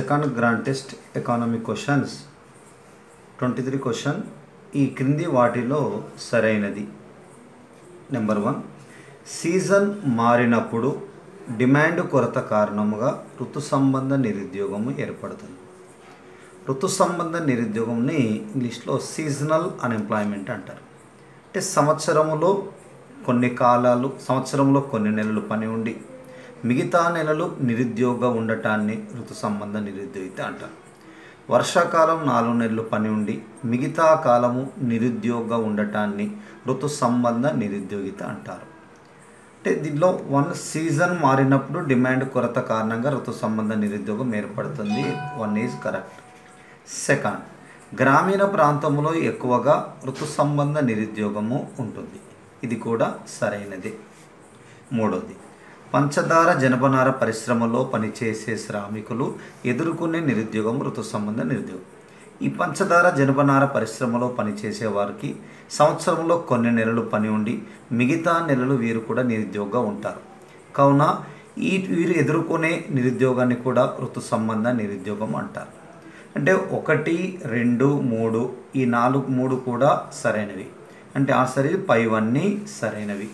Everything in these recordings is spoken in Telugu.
Second grand test economy questions twenty three question ఈ క్రింది వాటిలో సరైనది నెంబర్ వన్ సీజన్ మారినప్పుడు డిమాండ్ కొరత కారణముగా ఋతు సంబంధ నిరుద్యోగము ఏర్పడుతుంది ఋతు సంబంధ నిరుద్యోగంని ఇంగ్లీష్లో సీజనల్ అన్ఎంప్లాయ్మెంట్ అంటారు అంటే సంవత్సరములో కొన్ని కాలాలు సంవత్సరంలో కొన్ని నెలలు పని ఉండి మిగతా నెలలు నిరుద్యోగ ఉండటాన్ని ఋతు సంబంధ నిరుద్యోగిత అంటారు వర్షాకాలం నాలుగు నెలలు పని ఉండి మిగతా కాలము నిరుద్యోగ ఉండటాన్ని ఋతు సంబంధ నిరుద్యోగిత అంటారు అంటే దీనిలో వన్ సీజన్ మారినప్పుడు డిమాండ్ కొరత కారణంగా ఋతు సంబంధ నిరుద్యోగం ఏర్పడుతుంది వన్ ఈజ్ కరెక్ట్ సెకండ్ గ్రామీణ ప్రాంతంలో ఎక్కువగా ఋతు సంబంధ నిరుద్యోగము ఉంటుంది ఇది కూడా సరైనదే మూడోది పంచదార జనపనార పరిశ్రమలో పనిచేసే శ్రామికులు ఎదుర్కొనే నిరుద్యోగం ఋతు సంబంధ నిరుద్యోగం ఈ పంచదార జనపనార పరిశ్రమలో పనిచేసే వారికి సంవత్సరంలో కొన్ని నెలలు పని ఉండి మిగతా నెలలు వీరు కూడా నిరుద్యోగంగా ఉంటారు కావున ఈ వీరు ఎదుర్కొనే నిరుద్యోగాన్ని కూడా ఋతు సంబంధ నిరుద్యోగం అంటారు అంటే ఒకటి రెండు మూడు ఈ నాలుగు మూడు కూడా సరైనవి అంటే ఆన్సర్ ఇది పైవన్నీ సరైనవి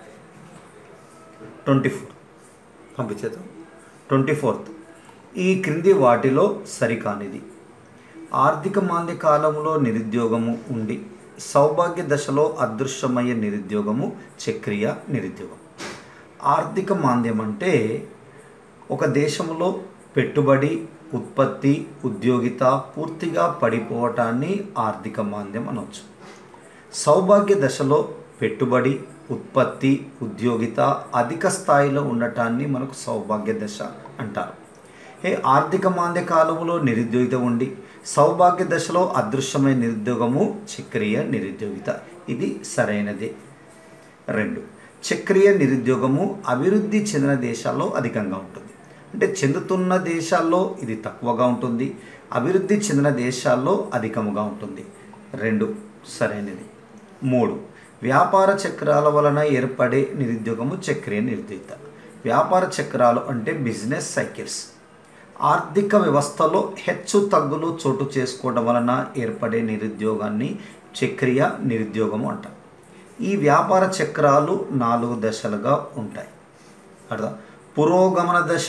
ట్వంటీ ఫోర్ పంపించేద్దాం ట్వంటీ ఫోర్త్ ఈ క్రింది వాటిలో సరికానిది ఆర్థిక మాంద్య కాలంలో నిరుద్యోగము ఉండి సౌభాగ్య దశలో అదృశ్యమయ్యే నిరుద్యోగము చక్రియ నిరుద్యోగం ఆర్థిక మాంద్యం అంటే ఒక దేశంలో పెట్టుబడి ఉత్పత్తి ఉద్యోగిత పూర్తిగా పడిపోవటాన్ని ఆర్థిక మాంద్యం అనవచ్చు సౌభాగ్య దశలో పెట్టుబడి ఉత్పత్తి ఉద్యోగిత అధిక స్థాయిలో ఉండటాన్ని మనకు సౌభాగ్య దశ అంటారు ఏ ఆర్థిక మాంద్య కాలంలో నిరుద్యోగిత ఉండి సౌభాగ్య దశలో అదృశ్యమైన నిరుద్యోగము చక్రీయ నిరుద్యోగిత ఇది సరైనది రెండు చక్రీయ నిరుద్యోగము అభివృద్ధి చెందిన దేశాల్లో అధికంగా ఉంటుంది అంటే చెందుతున్న దేశాల్లో ఇది తక్కువగా ఉంటుంది అభివృద్ధి చెందిన దేశాల్లో అధికముగా ఉంటుంది రెండు సరైనది మూడు వ్యాపార చక్రాల వలన ఏర్పడే నిరుద్యోగము చక్రీయ నిరుద్యోగిత వ్యాపార చక్రాలు అంటే బిజినెస్ సైకిల్స్ ఆర్థిక వ్యవస్థలో హెచ్చు తగ్గులు చోటు చేసుకోవడం వలన ఏర్పడే నిరుద్యోగాన్ని చక్రీయ నిరుద్యోగము అంటాం ఈ వ్యాపార చక్రాలు నాలుగు దశలుగా ఉంటాయి అర్థం పురోగమన దశ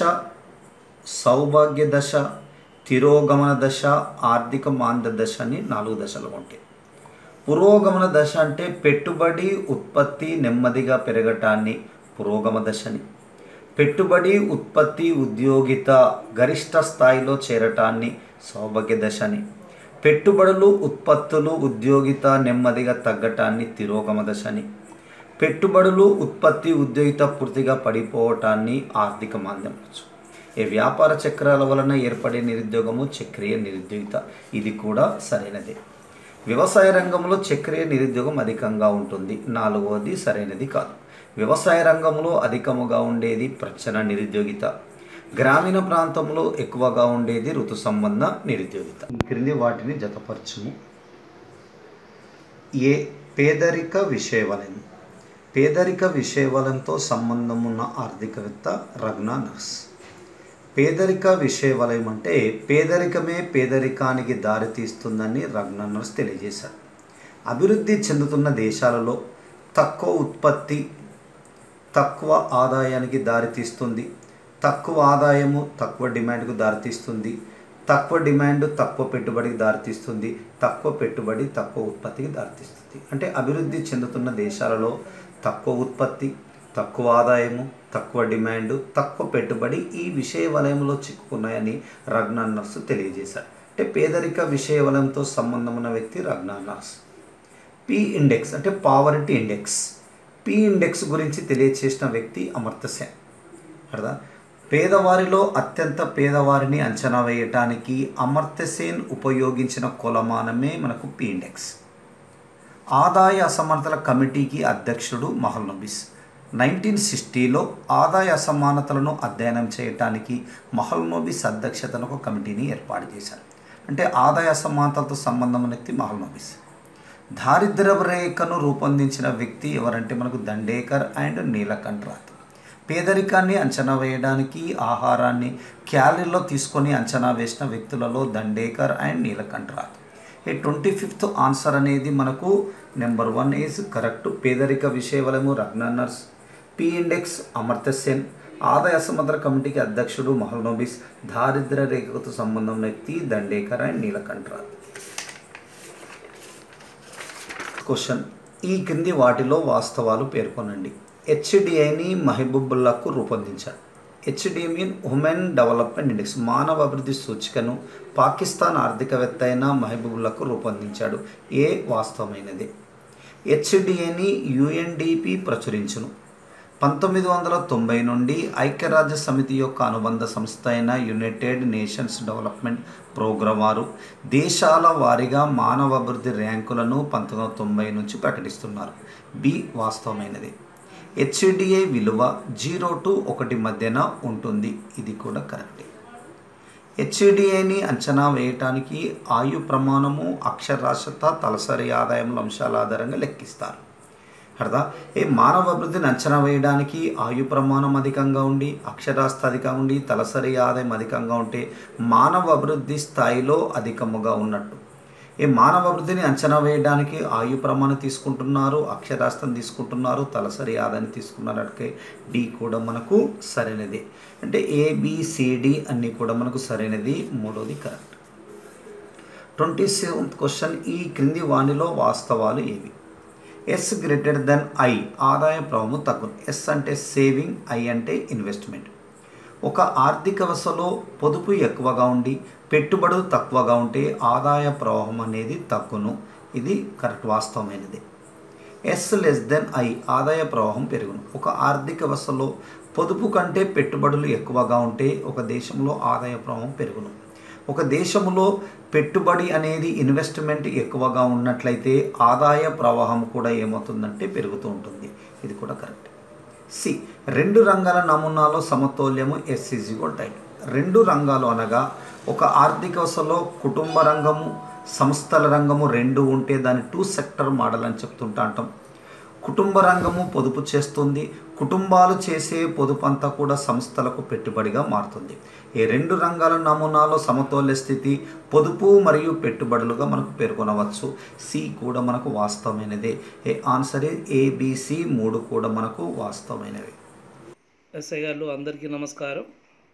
సౌభాగ్య దశ తిరోగమన దశ ఆర్థిక మాంద్య దశ అని నాలుగు దశలు ఉంటాయి పురోగమన దశ అంటే పెట్టుబడి ఉత్పత్తి నెమ్మదిగా పెరగటాన్ని పురోగమ దశని పెట్టుబడి ఉత్పత్తి ఉద్యోగిత గరిష్ట స్థాయిలో చేరటాన్ని సౌభాగ్య దశని పెట్టుబడులు ఉత్పత్తులు ఉద్యోగిత నెమ్మదిగా తగ్గటాన్ని తిరోగమ దశని పెట్టుబడులు ఉత్పత్తి ఉద్యోగిత పూర్తిగా పడిపోవటాన్ని ఆర్థిక మాంద్యం ఈ వ్యాపార చక్రాల వలన ఏర్పడే నిరుద్యోగము చక్రీయ నిరుద్యోగిత ఇది కూడా సరైనదే వ్యవసాయ రంగంలో చక్రీయ నిరుద్యోగం అధికంగా ఉంటుంది నాలుగవది సరైనది కాదు వ్యవసాయ రంగంలో అధికముగా ఉండేది ప్రచన నిరుద్యోగిత గ్రామీణ ప్రాంతంలో ఎక్కువగా ఉండేది ఋతు సంబంధ నిరుద్యోగిత ఈ క్రింది వాటిని జతపరచుము ఏ పేదరిక విషయవలయం పేదరిక విషయవలంతో సంబంధం ఉన్న ఆర్థికవేత్త రగ్నా నర్స్ పేదరిక విషయవలయం అంటే పేదరికమే పేదరికానికి దారితీస్తుందని రగ్నా నర్స్ తెలియజేశారు అభివృద్ధి చెందుతున్న దేశాలలో తక్కువ ఉత్పత్తి తక్కువ ఆదాయానికి దారితీస్తుంది తక్కువ ఆదాయము తక్కువ డిమాండ్కు దారితీస్తుంది తక్కువ డిమాండ్ తక్కువ పెట్టుబడికి దారితీస్తుంది తక్కువ పెట్టుబడి తక్కువ ఉత్పత్తికి దారితీస్తుంది అంటే అభివృద్ధి చెందుతున్న దేశాలలో తక్కువ ఉత్పత్తి తక్కువ ఆదాయము తక్కువ డిమాండ్ తక్కువ పెట్టుబడి ఈ విషయ వలయంలో చిక్కుకున్నాయని రగ్నా నర్సు తెలియజేశారు అంటే పేదరిక విషయ వలయంతో సంబంధం ఉన్న వ్యక్తి రగ్నా నర్స్ పి ఇండెక్స్ అంటే పావర్టీ ఇండెక్స్ పి ఇండెక్స్ గురించి తెలియచేసిన వ్యక్తి అమర్త్య సేన్ అర్థం పేదవారిలో అత్యంత పేదవారిని అంచనా వేయటానికి అమర్త్య సేన్ ఉపయోగించిన కొలమానమే మనకు పి ఇండెక్స్ ఆదాయ అసమానతల కమిటీకి అధ్యక్షుడు మహల్నబిస్ నైన్టీన్ సిక్స్టీలో ఆదాయ అసమానతలను అధ్యయనం చేయటానికి మహల్నోబిస్ అధ్యక్షతను ఒక కమిటీని ఏర్పాటు చేశారు అంటే ఆదాయ అసమానతలతో సంబంధం ఉన్న వ్యక్తి మహల్నోబిస్ దారిద్ర్య రేఖను రూపొందించిన వ్యక్తి ఎవరంటే మనకు దండేకర్ అండ్ నీలకంఠ్ రాథ్ పేదరికాన్ని అంచనా వేయడానికి ఆహారాన్ని క్యాలరీలో తీసుకొని అంచనా వేసిన వ్యక్తులలో దండేకర్ అండ్ నీలకంఠరాథ్ ఈ ట్వంటీ ఫిఫ్త్ ఆన్సర్ అనేది మనకు నెంబర్ వన్ ఈజ్ కరెక్ట్ పేదరిక విషయవలము Ragnar's P index Amartya Sen ఆదాయ సముద్ర కమిటీకి అధ్యక్షుడు మహల్నోబిస్ దారిద్ర్య రేఖతో సంబంధం వ్యక్తి దండేకర్ అండ్ నీలకంఠరాథ్ క్వశ్చన్ ఈ క్రింది వాటిలో వాస్తవాలు పేర్కొనండి హెచ్డిఐని మహబూబుల్లాకు రూపొందించారు HDI mean human development index మానవ అభివృద్ధి సూచికను పాకిస్తాన్ ఆర్థికవేత్త అయిన మహబూబుల్లాకు రూపొందించాడు ఏ వాస్తవమైనది హెచ్డిఐని యుఎన్డిపి ప్రచురించును పంతొమ్మిది వందల తొంభై నుండి ఐక్యరాజ్య సమితి యొక్క అనుబంధ సంస్థ అయిన యునైటెడ్ నేషన్స్ డెవలప్మెంట్ ప్రోగ్రాం వారు దేశాల వారీగా మానవ అభివృద్ధి ర్యాంకులను పంతొమ్మిది వందల తొంభై నుంచి ప్రకటిస్తున్నారు బి వాస్తవమైనది హెచ్డిఐ విలువ జీరో టు ఒకటి మధ్యన ఉంటుంది ఇది కూడా కరెక్టే హెచ్డిఐని అంచనా వేయటానికి ఆయు ప్రమాణము అక్షరాస్యత తలసరి ఆదాయముల అంశాల ఆధారంగా లెక్కిస్తారు అర్థం ఏ మానవ అభివృద్ధిని అంచనా వేయడానికి ఆయు ప్రమాణం అధికంగా ఉండి అక్షరాస్యత అధికంగా ఉండి తలసరి ఆదాయం అధికంగా ఉంటే మానవ అభివృద్ధి స్థాయిలో అధికముగా ఉన్నట్టు ఈ మానవ అభివృద్ధిని అంచనా వేయడానికి ఆయు ప్రమాణం తీసుకుంటున్నారు అక్షరాస్తం తీసుకుంటున్నారు తలసరి ఆదాయం తీసుకున్నారు అంటే డి కూడా మనకు సరైనది అంటే ఏబిసిడి అన్నీ కూడా మనకు సరైనది మూడోది కరెక్ట్ ట్వంటీ సెవెంత్ క్వశ్చన్ ఈ క్రింది వాణిలో వాస్తవాలు ఏవి ఎస్ గ్రేటర్ దెన్ ఐ ఆదాయ ప్రవాహము తగ్గును ఎస్ అంటే సేవింగ్ ఐ అంటే ఇన్వెస్ట్మెంట్ ఒక ఆర్థిక వ్యవస్థలో పొదుపు ఎక్కువగా ఉండి పెట్టుబడులు తక్కువగా ఉంటే ఆదాయ ప్రవాహం అనేది తగ్గును ఇది కరెక్ట్ వాస్తవమైనది ఎస్ లెస్ దెన్ ఐ ఆదాయ ప్రవాహం పెరుగును ఒక ఆర్థిక వ్యవస్థలో పొదుపు కంటే పెట్టుబడులు ఎక్కువగా ఉంటే ఒక దేశంలో ఆదాయ ప్రవాహం పెరుగును ఒక దేశంలో పెట్టుబడి అనేది ఇన్వెస్ట్మెంట్ ఎక్కువగా ఉన్నట్లయితే ఆదాయ ప్రవాహం కూడా ఏమవుతుందంటే పెరుగుతూ ఉంటుంది ఇది కూడా కరెక్ట్ సి రెండు రంగాల నమూనాలో సమతౌల్యము ఎస్సీజీగో టైప్ రెండు రంగాలు అనగా ఒక ఆర్థిక వ్యవస్థలో కుటుంబ రంగము సంస్థల రంగము రెండు ఉంటే దాన్ని టూ సెక్టర్ మోడల్ అని చెప్తుంటా అంటాం కుటుంబ రంగము పొదుపు చేస్తుంది కుటుంబాలు చేసే పొదుపు అంతా కూడా సంస్థలకు పెట్టుబడిగా మారుతుంది ఈ రెండు రంగాల నమూనాలో సమతౌల్య స్థితి పొదుపు మరియు పెట్టుబడులుగా మనకు పేర్కొనవచ్చు సి కూడా మనకు వాస్తవమైనదే ఏ ఆన్సర్ ఏబిసి మూడు కూడా మనకు వాస్తవమైనవి ఎస్ఐ గారు అందరికీ నమస్కారం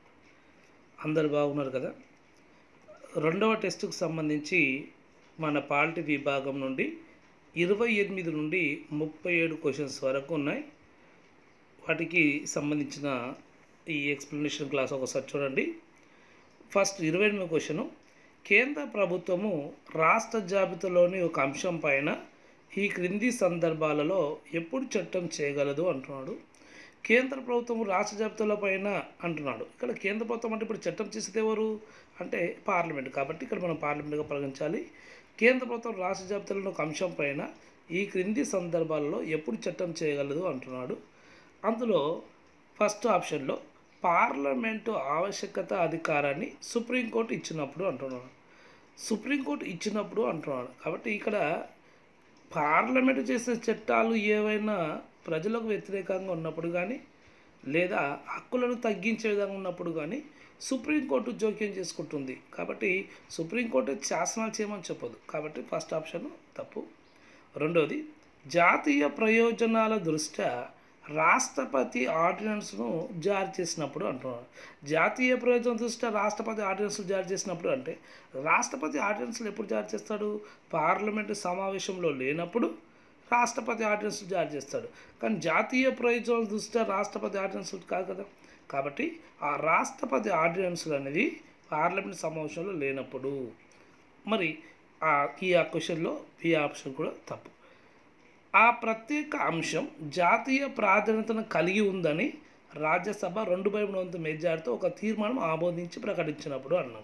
అందరు బాగున్నారు కదా రెండవ టెస్టుకు సంబంధించి మన పాలిటీ విభాగం నుండి ఇరవై ఎనిమిది నుండి ముప్పై ఏడు క్వశ్చన్స్ వరకు ఉన్నాయి వాటికి సంబంధించిన ఈ ఎక్స్ప్లెనేషన్ క్లాస్ ఒకసారి చూడండి ఫస్ట్ ఇరవై ఎనిమిది క్వశ్చను కేంద్ర ప్రభుత్వము రాష్ట్ర జాబితాలోని ఒక అంశం పైన ఈ క్రింది సందర్భాలలో ఎప్పుడు చట్టం చేయగలదు అంటున్నాడు కేంద్ర ప్రభుత్వం రాష్ట్ర జాబితాల పైన అంటున్నాడు ఇక్కడ కేంద్ర ప్రభుత్వం అంటే ఇప్పుడు చట్టం చేసేది ఎవరు అంటే పార్లమెంట్ కాబట్టి ఇక్కడ మనం పార్లమెంట్గా పరిగణించాలి కేంద్ర ప్రభుత్వం రాష్ట్ర జాబితాలో ఒక అంశం పైన ఈ క్రింది సందర్భాలలో ఎప్పుడు చట్టం చేయగలదు అంటున్నాడు అందులో ఫస్ట్ ఆప్షన్లో పార్లమెంటు ఆవశ్యకత అధికారాన్ని సుప్రీంకోర్టు ఇచ్చినప్పుడు అంటున్నాడు సుప్రీంకోర్టు ఇచ్చినప్పుడు అంటున్నాడు కాబట్టి ఇక్కడ పార్లమెంటు చేసే చట్టాలు ఏవైనా ప్రజలకు వ్యతిరేకంగా ఉన్నప్పుడు కానీ లేదా హక్కులను తగ్గించే విధంగా ఉన్నప్పుడు కానీ సుప్రీంకోర్టు జోక్యం చేసుకుంటుంది కాబట్టి సుప్రీంకోర్టు శాసనాలు చేయమని చెప్పదు కాబట్టి ఫస్ట్ ఆప్షన్ తప్పు రెండోది జాతీయ ప్రయోజనాల దృష్ట్యా రాష్ట్రపతి ఆర్డినెన్స్ను జారీ చేసినప్పుడు అంటున్నారు జాతీయ ప్రయోజనం దృష్ట్యా రాష్ట్రపతి ఆర్డినెన్స్ జారీ చేసినప్పుడు అంటే రాష్ట్రపతి ఆర్డినెన్స్లు ఎప్పుడు జారీ చేస్తాడు పార్లమెంటు సమావేశంలో లేనప్పుడు రాష్ట్రపతి ఆర్డినెన్స్ జారీ చేస్తాడు కానీ జాతీయ ప్రయోజనాల దృష్ట్యా రాష్ట్రపతి ఆర్డినెన్స్ కాదు కదా కాబట్టి ఆ రాష్ట్రపతి ఆర్డినెన్స్లు అనేది పార్లమెంట్ సమావేశంలో లేనప్పుడు మరి ఆ ఈ ఆ క్వశ్చన్లో బి ఆప్షన్ కూడా తప్పు ఆ ప్రత్యేక అంశం జాతీయ ప్రాధాన్యతను కలిగి ఉందని రాజ్యసభ రెండు బై మూడు వంతు మెజార్టీతో ఒక తీర్మానం ఆమోదించి ప్రకటించినప్పుడు అన్నాం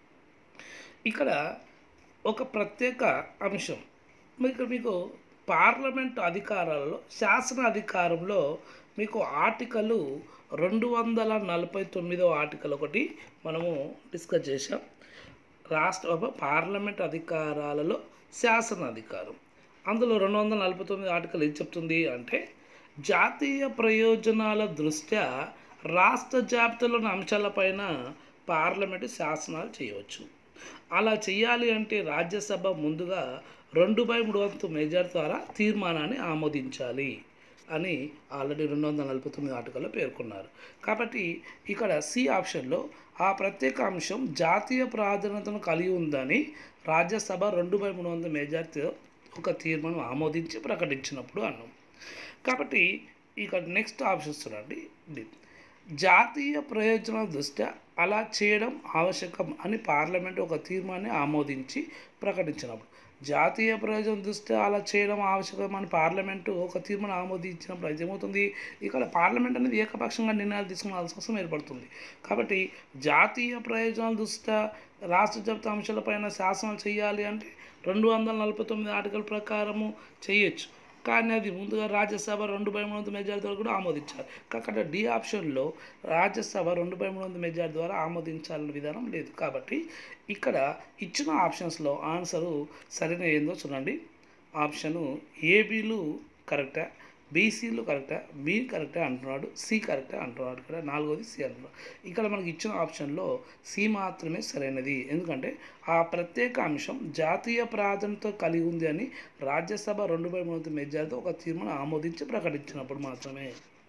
ఇక్కడ ఒక ప్రత్యేక అంశం మరి ఇక్కడ మీకు పార్లమెంట్ అధికారాలలో శాసన అధికారంలో మీకు ఆర్టికల్ రెండు వందల నలభై తొమ్మిదో ఆర్టికల్ ఒకటి మనము డిస్కస్ చేసాం రాష్ట్ర పార్లమెంట్ అధికారాలలో శాసన అధికారం అందులో రెండు వందల నలభై తొమ్మిది ఆర్టికల్ ఏం చెప్తుంది అంటే జాతీయ ప్రయోజనాల దృష్ట్యా రాష్ట్ర జాబితాలోని అంశాలపైన పార్లమెంటు శాసనాలు చేయవచ్చు అలా చేయాలి అంటే రాజ్యసభ ముందుగా రెండు బై మూడు వంతు మెజార్ ద్వారా తీర్మానాన్ని ఆమోదించాలి అని ఆల్రెడీ రెండు వందల నలభై తొమ్మిది ఆర్టికల్లో పేర్కొన్నారు కాబట్టి ఇక్కడ సి ఆప్షన్లో ఆ ప్రత్యేక అంశం జాతీయ ప్రాధాన్యతను కలిగి ఉందని రాజ్యసభ రెండు బై మూడు వందల మెజార్టీతో ఒక తీర్మానం ఆమోదించి ప్రకటించినప్పుడు అన్నాం కాబట్టి ఇక్కడ నెక్స్ట్ ఆప్షన్స్ చూడండి డి. జాతీయ ప్రయోజనాల దృష్ట్యా అలా చేయడం ఆవశ్యకం అని పార్లమెంట్ ఒక తీర్మానాన్ని ఆమోదించి ప్రకటించినప్పుడు జాతీయ ప్రయోజనం దృష్ట్యా అలా చేయడం ఆవశ్యకం అని పార్లమెంటు ఒక తీర్మానం ఆమోదించినప్పుడు అయితే ఏమవుతుంది ఇక్కడ పార్లమెంట్ అనేది ఏకపక్షంగా నిర్ణయాలు తీసుకోవాల్సిన అవసరం ఏర్పడుతుంది కాబట్టి జాతీయ ప్రయోజనాల దృష్ట్యా రాష్ట్ర జాబితా అంశాలపైన శాసనాలు చేయాలి అంటే రెండు వందల నలభై తొమ్మిది ఆర్టికల్ ప్రకారము చేయొచ్చు కానీ అది ముందుగా రాజ్యసభ రెండు బై మూడు వందల మెజార్ ద్వారా కూడా ఆమోదించాలి కాకపోతే డి ఆప్షన్లో రాజ్యసభ రెండు బై మూడు వందల మెజార్ ద్వారా ఆమోదించాలనే విధానం లేదు కాబట్టి ఇక్కడ ఇచ్చిన ఆప్షన్స్లో ఆన్సరు సరైన ఏందో చూడండి ఆప్షను ఏబీలు కరెక్టా బీసీలు కరెక్టా బి కరెక్టే అంటున్నాడు సి కరెక్టే అంటున్నాడు ఇక్కడ నాలుగోది సి అంటున్నాడు ఇక్కడ మనకి ఇచ్చిన ఆప్షన్లో సి మాత్రమే సరైనది ఎందుకంటే ఆ ప్రత్యేక అంశం జాతీయ ప్రాధాన్యత కలిగి ఉంది అని రాజ్యసభ రెండు బై మూడు మెజార్తో ఒక తీర్మానం ఆమోదించి ప్రకటించినప్పుడు మాత్రమే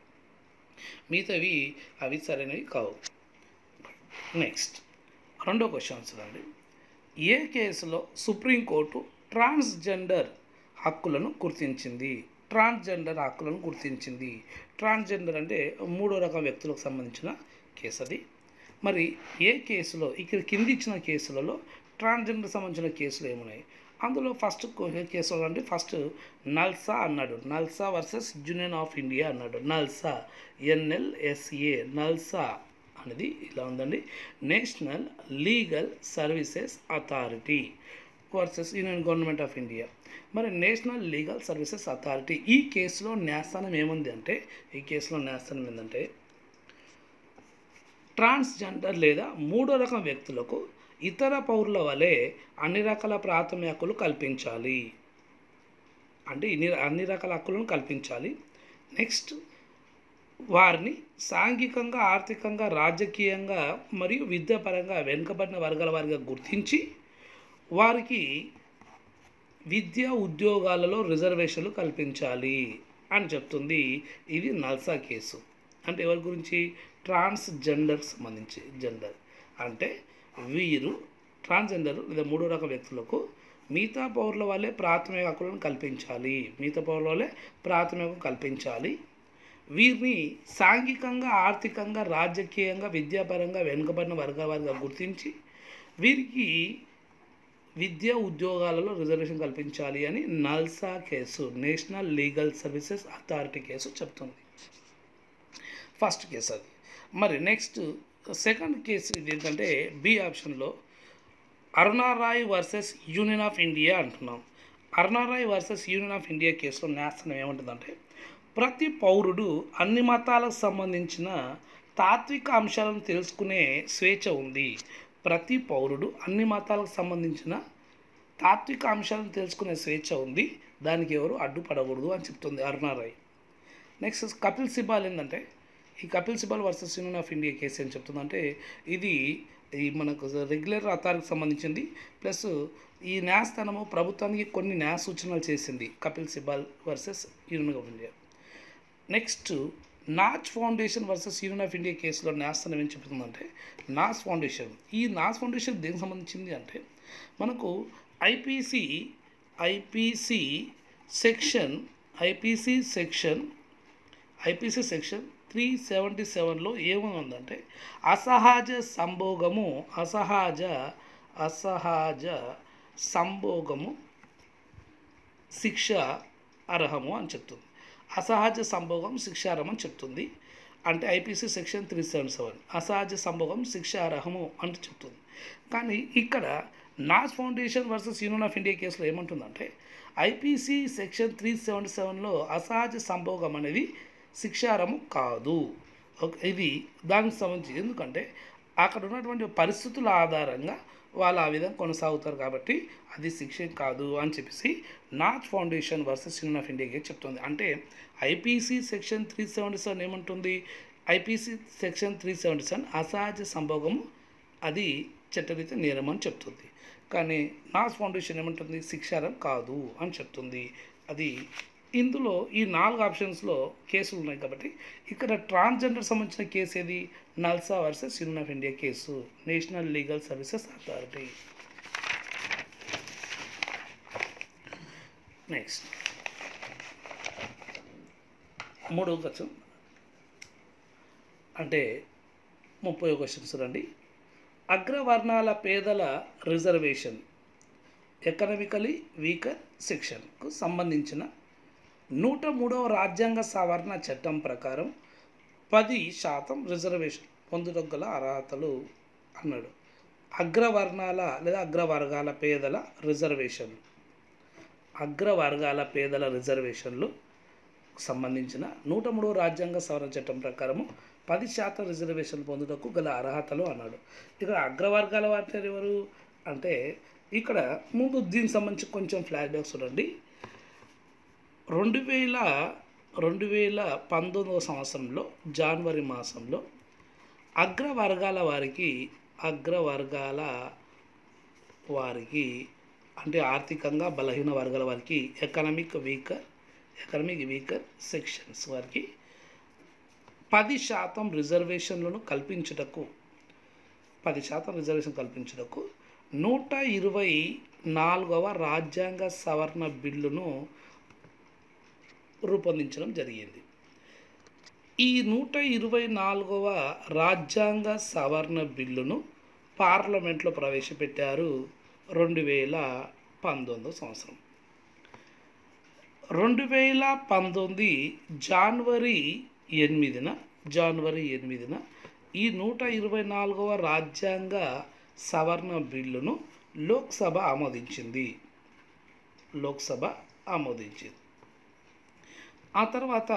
మిగతావి అవి సరైనవి కావు నెక్స్ట్ రెండో క్వశ్చన్ చూడండి ఏ కేసులో సుప్రీంకోర్టు ట్రాన్స్జెండర్ హక్కులను గుర్తించింది ట్రాన్స్జెండర్ హక్కులను గుర్తించింది ట్రాన్స్జెండర్ అంటే మూడో రకం వ్యక్తులకు సంబంధించిన కేసు అది మరి ఏ కేసులో ఇక్కడ కింది ఇచ్చిన కేసులలో ట్రాన్స్జెండర్ సంబంధించిన కేసులు ఏమున్నాయి అందులో ఫస్ట్ కేసులో అంటే ఫస్ట్ నల్సా అన్నాడు NALSA versus union of India అన్నాడు నల్సా ఎన్ఎల్ఎస్ఏ నల్సా అనేది ఇలా ఉందండి National legal services Authority versus Union Government of India మరి నేషనల్ లీగల్ సర్వీసెస్ అథారిటీ ఈ కేసులో న్యాయస్థానం ఏముంది అంటే ఈ కేసులో న్యాయస్థానం ఏంటంటే ట్రాన్స్జెండర్ లేదా మూడో రకం వ్యక్తులకు ఇతర పౌరుల వలె అన్ని రకాల ప్రాథమిక హక్కులు కల్పించాలి అంటే ఇన్ని అన్ని రకాల హక్కులను కల్పించాలి నెక్స్ట్ వారిని సాంఘికంగా ఆర్థికంగా రాజకీయంగా మరియు విద్యాపరంగా వెనుకబడిన వర్గాల వారిగా గుర్తించి వారికి విద్యా ఉద్యోగాలలో రిజర్వేషన్లు కల్పించాలి అని చెప్తుంది ఇది నల్సా కేసు అంటే ఎవరి గురించి ట్రాన్స్జెండర్కి సంబంధించి జెండర్ అంటే వీరు ట్రాన్స్జెండర్ లేదా మూడో రకం వ్యక్తులకు మిగతా పౌరుల వల్లే ప్రాథమిక హక్కులను కల్పించాలి మిగతా పౌరుల వల్లే ప్రాథమిక కల్పించాలి వీరిని సాంఘికంగా ఆర్థికంగా రాజకీయంగా విద్యాపరంగా వెనుకబడిన వర్గాల వారిగా గుర్తించి వీరికి విద్యా ఉద్యోగాలలో రిజర్వేషన్ కల్పించాలి అని NALSA case national legal services authority case చెప్తుంది ఫస్ట్ కేసు అది మరి నెక్స్ట్ సెకండ్ కేసు ఇది ఏంటంటే బి ఆప్షన్లో Aruna Roy versus union of India అంటున్నాం Aruna Roy versus union of India కేసులో న్యాయస్థానం ఏమంటుందంటే ప్రతి పౌరుడు అన్ని మతాలకు సంబంధించిన తాత్విక అంశాలను తెలుసుకునే స్వేచ్ఛ ఉంది ప్రతి పౌరుడు అన్ని మతాలకు సంబంధించిన తాత్విక అంశాలను తెలుసుకునే స్వేచ్ఛ ఉంది దానికి ఎవరు అడ్డుపడకూడదు అని చెప్తుంది అరుణారాయ్ నెక్స్ట్ కపిల్ సిబాల్ ఏంటంటే ఈ Kapil Sibal versus union of India case ఏం చెప్తుందంటే ఇది ఈ మనకు రెగ్యులర్ అథారిటీకి సంబంధించింది ప్లస్ ఈ న్యాయస్థానము ప్రభుత్వానికి కొన్ని న్యాయ సూచనలు చేసింది Kapil Sibal versus union of India next Naz Foundation versus union of India కేసులో న్యాయస్థానం ఏం చెప్తుందంటే నాస్ ఫౌండేషన్ ఈ నాస్ ఫౌండేషన్ దేనికి సంబంధించింది అంటే మనకు IPC IPC section IPC section IPC section three seventy సెవెన్లో ఏముందంటే అసహజ సంభోగము అసహజ అసహజ సంభోగము శిక్ష అర్హము అని చెప్తుంది అసహజ సంభోగం శిక్షార్హం అని చెప్తుంది అంటే IPC section three seven seven అసహజ సంభోగం శిక్షార్హము అని చెప్తుంది కానీ ఇక్కడ Naz Foundation versus union of India కేసులో ఏమంటుందంటే ఐపీసీ సెక్షన్ త్రీ సెవెంటీ సెవెన్లో అసహజ సంభోగం అనేది శిక్షార్హము కాదు ఓకే ఇది దానికి సంబంధించి ఎందుకంటే అక్కడ ఉన్నటువంటి పరిస్థితుల ఆధారంగా వాళ్ళు ఆ విధంగా కొనసాగుతారు కాబట్టి అది శిక్ష కాదు అని చెప్పేసి Naz Foundation versus union of ఇండియాకి చెప్తుంది అంటే IPC section three seventy seven ఏమంటుంది IPC section three seventy seven అసహజ సంభోగము అది చట్టరీత నేరం అని చెప్తుంది కానీ నాస్ ఫౌండేషన్ ఏమంటుంది శిక్షారం కాదు అని చెప్తుంది అది ఇందులో ఈ నాలుగు ఆప్షన్స్లో కేసులు ఉన్నాయి కాబట్టి ఇక్కడ ట్రాన్స్జెండర్ సంబంధించిన కేసు ఏది NALSA versus union of India case national legal services Authority next మూడవ క్వశ్చన్ అంటే ముప్పై క్వశ్చన్స్ రండి అగ్రవర్ణాల పేదల రిజర్వేషన్ ఎకనామికలీ వీకర్ సెక్షన్కు సంబంధించిన నూట మూడవ రాజ్యాంగ సవరణ చట్టం ప్రకారం పది శాతం రిజర్వేషన్ పొందుటకు గల అర్హతలు అన్నాడు అగ్రవర్ణాల లేదా అగ్రవర్గాల పేదల రిజర్వేషన్ అగ్రవర్గాల పేదల రిజర్వేషన్లు సంబంధించిన నూట మూడవ రాజ్యాంగ సవరణ చట్టం ప్రకారము పది శాతం రిజర్వేషన్ పొందుటకు గల అర్హతలు అన్నాడు ఇక్కడ అగ్రవర్గాల వారు ఎవరు అంటే ఇక్కడ ముందు దీనికి సంబంధించి కొంచెం ఫ్లాష్ బ్యాక్స్ చూడండి రెండు వేల రెండు వేల పంతొమ్మిదవ సంవత్సరంలో జనవరి మాసంలో అగ్రవర్గాల వారికి అగ్రవర్గాల వారికి అంటే ఆర్థికంగా బలహీన వర్గాల వారికి economic weaker economic weaker sections వారికి పది శాతం రిజర్వేషన్లను కల్పించుటకు పది శాతం రిజర్వేషన్ కల్పించుటకు నూట ఇరవై నాలుగవ రాజ్యాంగ సవరణ బిల్లును రూపొందించడం జరిగింది ఈ నూట ఇరవై నాలుగవ రాజ్యాంగ సవరణ బిల్లును పార్లమెంట్లో ప్రవేశపెట్టారు రెండు వేల పంతొమ్మిదో సంవత్సరం రెండు వేల పంతొమ్మిది జనవరి ఎనిమిదిన జనవరి ఎనిమిదిన ఈ నూట ఇరవై నాలుగవ రాజ్యాంగ సవరణ బిల్లును లోక్సభ ఆమోదించింది లోక్సభ ఆమోదించింది ఆ తర్వాత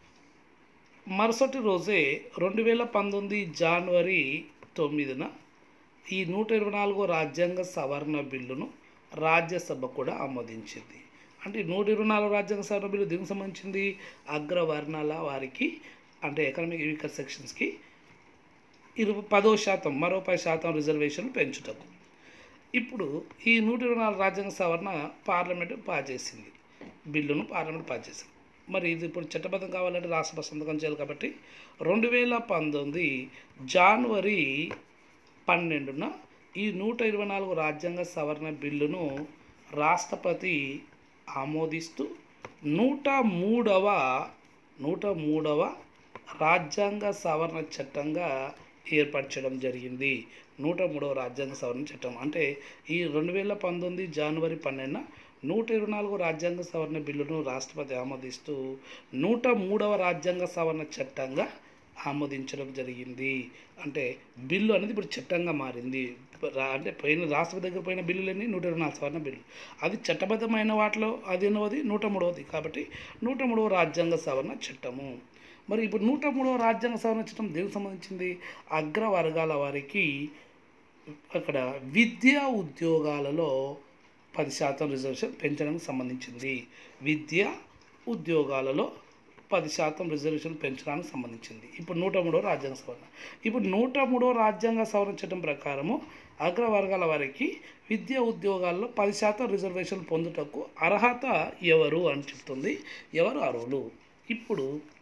మరుసటి రోజే రెండు వేల పంతొమ్మిది జనవరి తొమ్మిదిన ఈ నూట ఇరవై నాలుగో రాజ్యాంగ సవరణ బిల్లును రాజ్యసభ కూడా ఆమోదించింది అంటే నూట ఇరవై నాలుగు రాజ్యాంగ సవరణ బిల్లు దీనికి సంబంధించింది అగ్రవర్ణాల వారికి అంటే ఎకనామిక్ వీకర్ సెక్షన్స్కి ఇరవై పదో శాతం మరో పది శాతం రిజర్వేషన్ పెంచుటకు ఇప్పుడు ఈ నూట ఇరవై నాలుగు రాజ్యాంగ సవరణ పార్లమెంట్ పాస్ చేసింది బిల్లును పార్లమెంట్ పాస్ చేసింది మరి ఇది ఇప్పుడు చట్టబద్ధం కావాలంటే రాష్ట్రపతి సంతకం చేయాలి కాబట్టి రెండు వేల పంతొమ్మిది జనవరి పన్నెండున ఈ నూట ఇరవై నాలుగు రాజ్యాంగ సవరణ బిల్లును రాష్ట్రపతి ఆమోదిస్తూ నూట మూడవ నూట మూడవ రాజ్యాంగ సవరణ చట్టంగా ఏర్పరచడం జరిగింది నూట మూడవ రాజ్యాంగ సవరణ చట్టం అంటే ఈ రెండు వేల పంతొమ్మిది జనవరి పన్నెండున నూట ఇరవై నాలుగు రాజ్యాంగ సవరణ బిల్లును రాష్ట్రపతి ఆమోదిస్తూ నూట మూడవ రాజ్యాంగ సవరణ చట్టంగా ఆమోదించడం జరిగింది అంటే బిల్లు అనేది ఇప్పుడు చట్టంగా మారింది రా- అంటే పోయిన రాష్ట్రపతి దగ్గర పోయిన బిల్లులన్నీ నూట ఇరవై నాలుగు సవరణ బిల్లు అది చట్టబద్ధమైన వాటిలో అది ఎన్నవది నూట మూడవది కాబట్టి నూట మూడవ రాజ్యాంగ సవరణ చట్టము మరి ఇప్పుడు నూట మూడవ రాజ్యాంగ సవరణ చట్టం దేనికి సంబంధించింది అగ్ర వర్గాల వారికి అక్కడ విద్యా ఉద్యోగాలలో పది శాతం రిజర్వేషన్ పెంచడానికి సంబంధించింది విద్య ఉద్యోగాలలో పది శాతం రిజర్వేషన్ పెంచడానికి సంబంధించింది ఇప్పుడు నూట మూడో రాజ్యాంగ సవరణ ఇప్పుడు నూట మూడో రాజ్యాంగ సవరణ చట్టం ప్రకారము అగ్రవర్గాల వారికి విద్యా ఉద్యోగాల్లో పది శాతం రిజర్వేషన్ పొందుటకు అర్హత ఎవరు అని చెప్తుంది ఎవరు అర్హులు ఇప్పుడు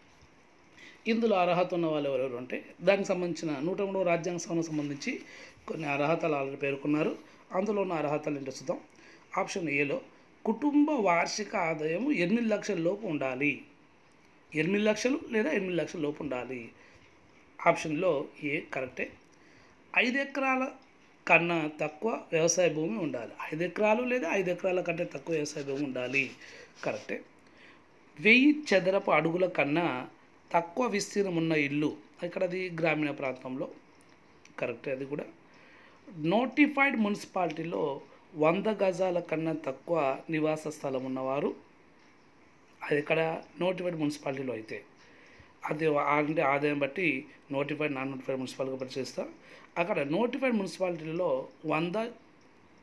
ఇందులో అర్హత ఉన్న వాళ్ళు ఎవరెవరు అంటే దానికి సంబంధించిన నూట మూడవ రాజ్యాంగ సవరణ సంబంధించి కొన్ని అర్హతలు ఆల్రెడీ పేర్కొన్నారు అందులో ఉన్న అర్హతలు ఏంటో చూద్దాం ఆప్షన్ ఏలో కుటుంబ వార్షిక ఆదాయం ఎనిమిది లక్షల లోపు ఉండాలి ఎనిమిది లక్షలు లేదా ఎనిమిది లక్షల లోపు ఉండాలి ఆప్షన్లో ఏ కరెక్టే ఐదు ఎకరాల కన్నా తక్కువ వ్యవసాయ భూమి ఉండాలి ఐదు ఎకరాలు లేదా ఐదు ఎకరాల కంటే తక్కువ వ్యవసాయ భూమి ఉండాలి కరెక్టే వెయ్యి చదరపు అడుగుల కన్నా తక్కువ విస్తీర్ణం ఉన్న ఇల్లు ఇక్కడ అది గ్రామీణ ప్రాంతంలో కరెక్టే అది కూడా నోటిఫైడ్ మున్సిపాలిటీలో వంద గజాల కన్నా తక్కువ నివాస స్థలం ఉన్నవారు అది ఇక్కడ నోటిఫైడ్ మున్సిపాలిటీలో అయితే అది అంటే ఆదాయం బట్టి నోటిఫైడ్ నాన్ నోటిఫైడ్ మున్సిపాలిటీగా పరిశీలిస్తా అక్కడ నోటిఫైడ్ మున్సిపాలిటీలో వంద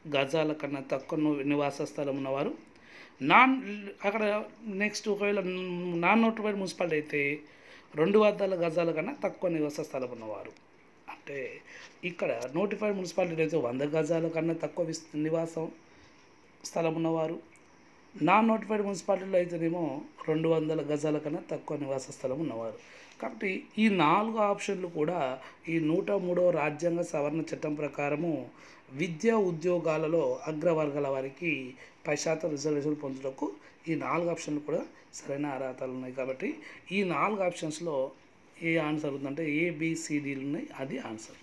గజాల కన్నా తక్కువ ను- నివాస స్థలం ఉన్నవారు నాన్ అక్కడ నెక్స్ట్ ఒకవేళ నాన్ నోటిఫైడ్ మున్సిపాలిటీ అయితే రెండు వందల గజాల కన్నా తక్కువ నివాస స్థలం ఉన్నవారు అంటే ఇక్కడ నోటిఫైడ్ మున్సిపాలిటీ అయితే వంద గజాల కన్నా తక్కువ విస్- నివాసం స్థలం ఉన్నవారు నాన్ నోటిఫైడ్ మున్సిపాలిటీలో అయితేనేమో రెండు వందల గజాల కన్నా తక్కువ నివాస స్థలం ఉన్నవారు కాబట్టి ఈ నాలుగు ఆప్షన్లు కూడా ఈ నూట మూడవ రాజ్యాంగ సవరణ చట్టం ప్రకారము విద్యా ఉద్యోగాలలో అగ్రవర్గాల వారికి పది శాతం రిజర్వేషన్ పొందుటకు ఈ నాలుగు ఆప్షన్లు కూడా సరైన అర్హతలు ఉన్నాయి కాబట్టి ఈ నాలుగు ఆప్షన్స్లో ఏ ఆన్సర్ ఉందంటే ఏబిసిడీలు ఉన్నాయి అది ఆన్సర్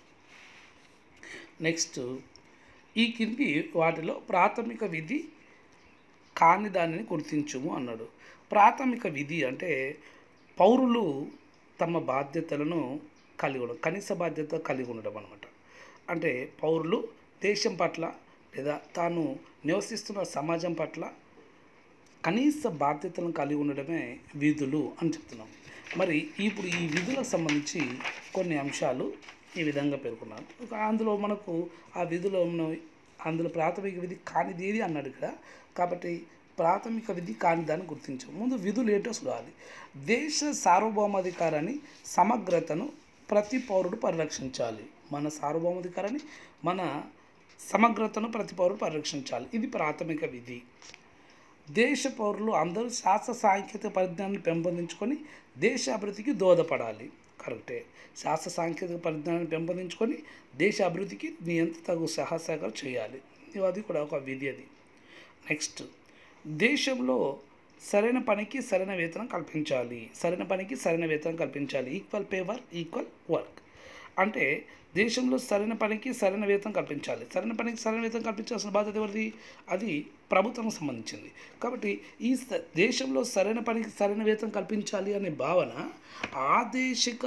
నెక్స్ట్ ఈ కింది వాటిలో ప్రాథమిక విధి కాని దానిని గుర్తించుము అన్నాడు ప్రాథమిక విధి అంటే పౌరులు తమ బాధ్యతలను కలిగి ఉండడం కనీస బాధ్యత కలిగి ఉండడం అనమాట అంటే పౌరులు దేశం పట్ల లేదా తాను నివసిస్తున్న సమాజం పట్ల కనీస బాధ్యతలను కలిగి ఉండడమే విధులు అని చెప్తున్నాం మరి ఇప్పుడు ఈ విధులకు సంబంధించి కొన్ని అంశాలు ఈ విధంగా పేర్కొన్నారు ఒక అందులో మనకు ఆ విధులో ఉన్న అందులో ప్రాథమిక విధి కానిది ఏది అన్నాడు ఇక్కడ కాబట్టి ప్రాథమిక విధి కాని దాన్ని గుర్తించాం ముందు విధులు ఏంటో చూడాలి దేశ సార్వభౌమాధికారాన్ని సమగ్రతను ప్రతి పౌరుడు పరిరక్షించాలి మన సార్వభౌమాధికారాన్ని మన సమగ్రతను ప్రతి పౌరుడు పరిరక్షించాలి ఇది ప్రాథమిక విధి దేశ పౌరులు అందరూ శాస్త్ర సాంకేతిక పరిజ్ఞానాన్ని పెంపొందించుకొని దేశ అభివృద్ధికి దోహదపడాలి కరెక్టే శాస్త్ర సాంకేతిక పరిజ్ఞానాన్ని పెంపొందించుకొని దేశ అభివృద్ధికి నీ ఎంత తగు సహాయసహకారం చేయాలి ఇది అది కూడా ఒక విధి అది నెక్స్ట్ దేశంలో సరైన పనికి సరైన వేతనం కల్పించాలి సరైన పనికి సరైన వేతనం కల్పించాలి equal pay work equal work అంటే దేశంలో సరైన పనికి సరైన వేతనం కల్పించాలి సరైన పనికి సరైన వేతనం కల్పించాల్సిన బాధ్యత ఎవరిది అది ప్రభుత్వం సంబంధించింది కాబట్టి ఈ స- దేశంలో సరైన పనికి సరైన వేతనం కల్పించాలి అనే భావన ఆదేశిక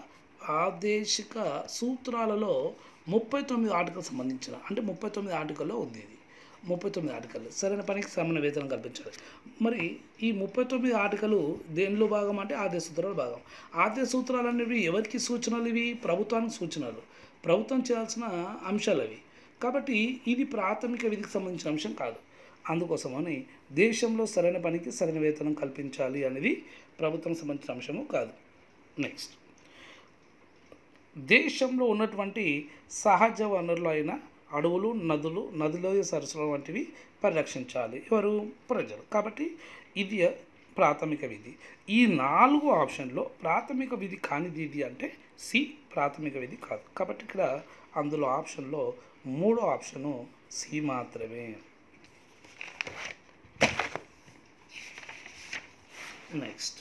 ఆదేశిక సూత్రాలలో ముప్పై తొమ్మిది ఆర్టికల్ సంబంధించిన అంటే ముప్పై తొమ్మిది ఆర్టికల్లో ఉంది ఇది ముప్పై తొమ్మిది ఆర్టికల్ సరైన పనికి సమాన వేతనం కల్పించాలి మరి ఈ ముప్పై తొమ్మిది ఆర్టికలు దేనిలో భాగం అంటే ఆదేశ సూత్రాలు భాగం ఆదేశ సూత్రాలు అనేవి ఎవరికి సూచనలు ఇవి ప్రభుత్వానికి సూచనలు ప్రభుత్వం చేయాల్సిన అంశాలు అవి కాబట్టి ఇది ప్రాథమిక విధికి సంబంధించిన అంశం కాదు అందుకోసమని దేశంలో సరైన పనికి సరైన వేతనం కల్పించాలి అనేది ప్రభుత్వం సంబంధించిన అంశము కాదు నెక్స్ట్ దేశంలో ఉన్నటువంటి సహజ వనరులు అయిన అడవులు నదులు నదిలో సరస్సులు వంటివి పరిరక్షించాలి ఎవరు ప్రజలు కాబట్టి ఇది ప్రాథమిక విధి ఈ నాలుగు ఆప్షన్లో ప్రాథమిక విధి కానిది ఇది అంటే సి ప్రాథమిక విధి కాదు కాబట్టి ఇక్కడ అందులో ఆప్షన్లో మూడో ఆప్షను సి మాత్రమే నెక్స్ట్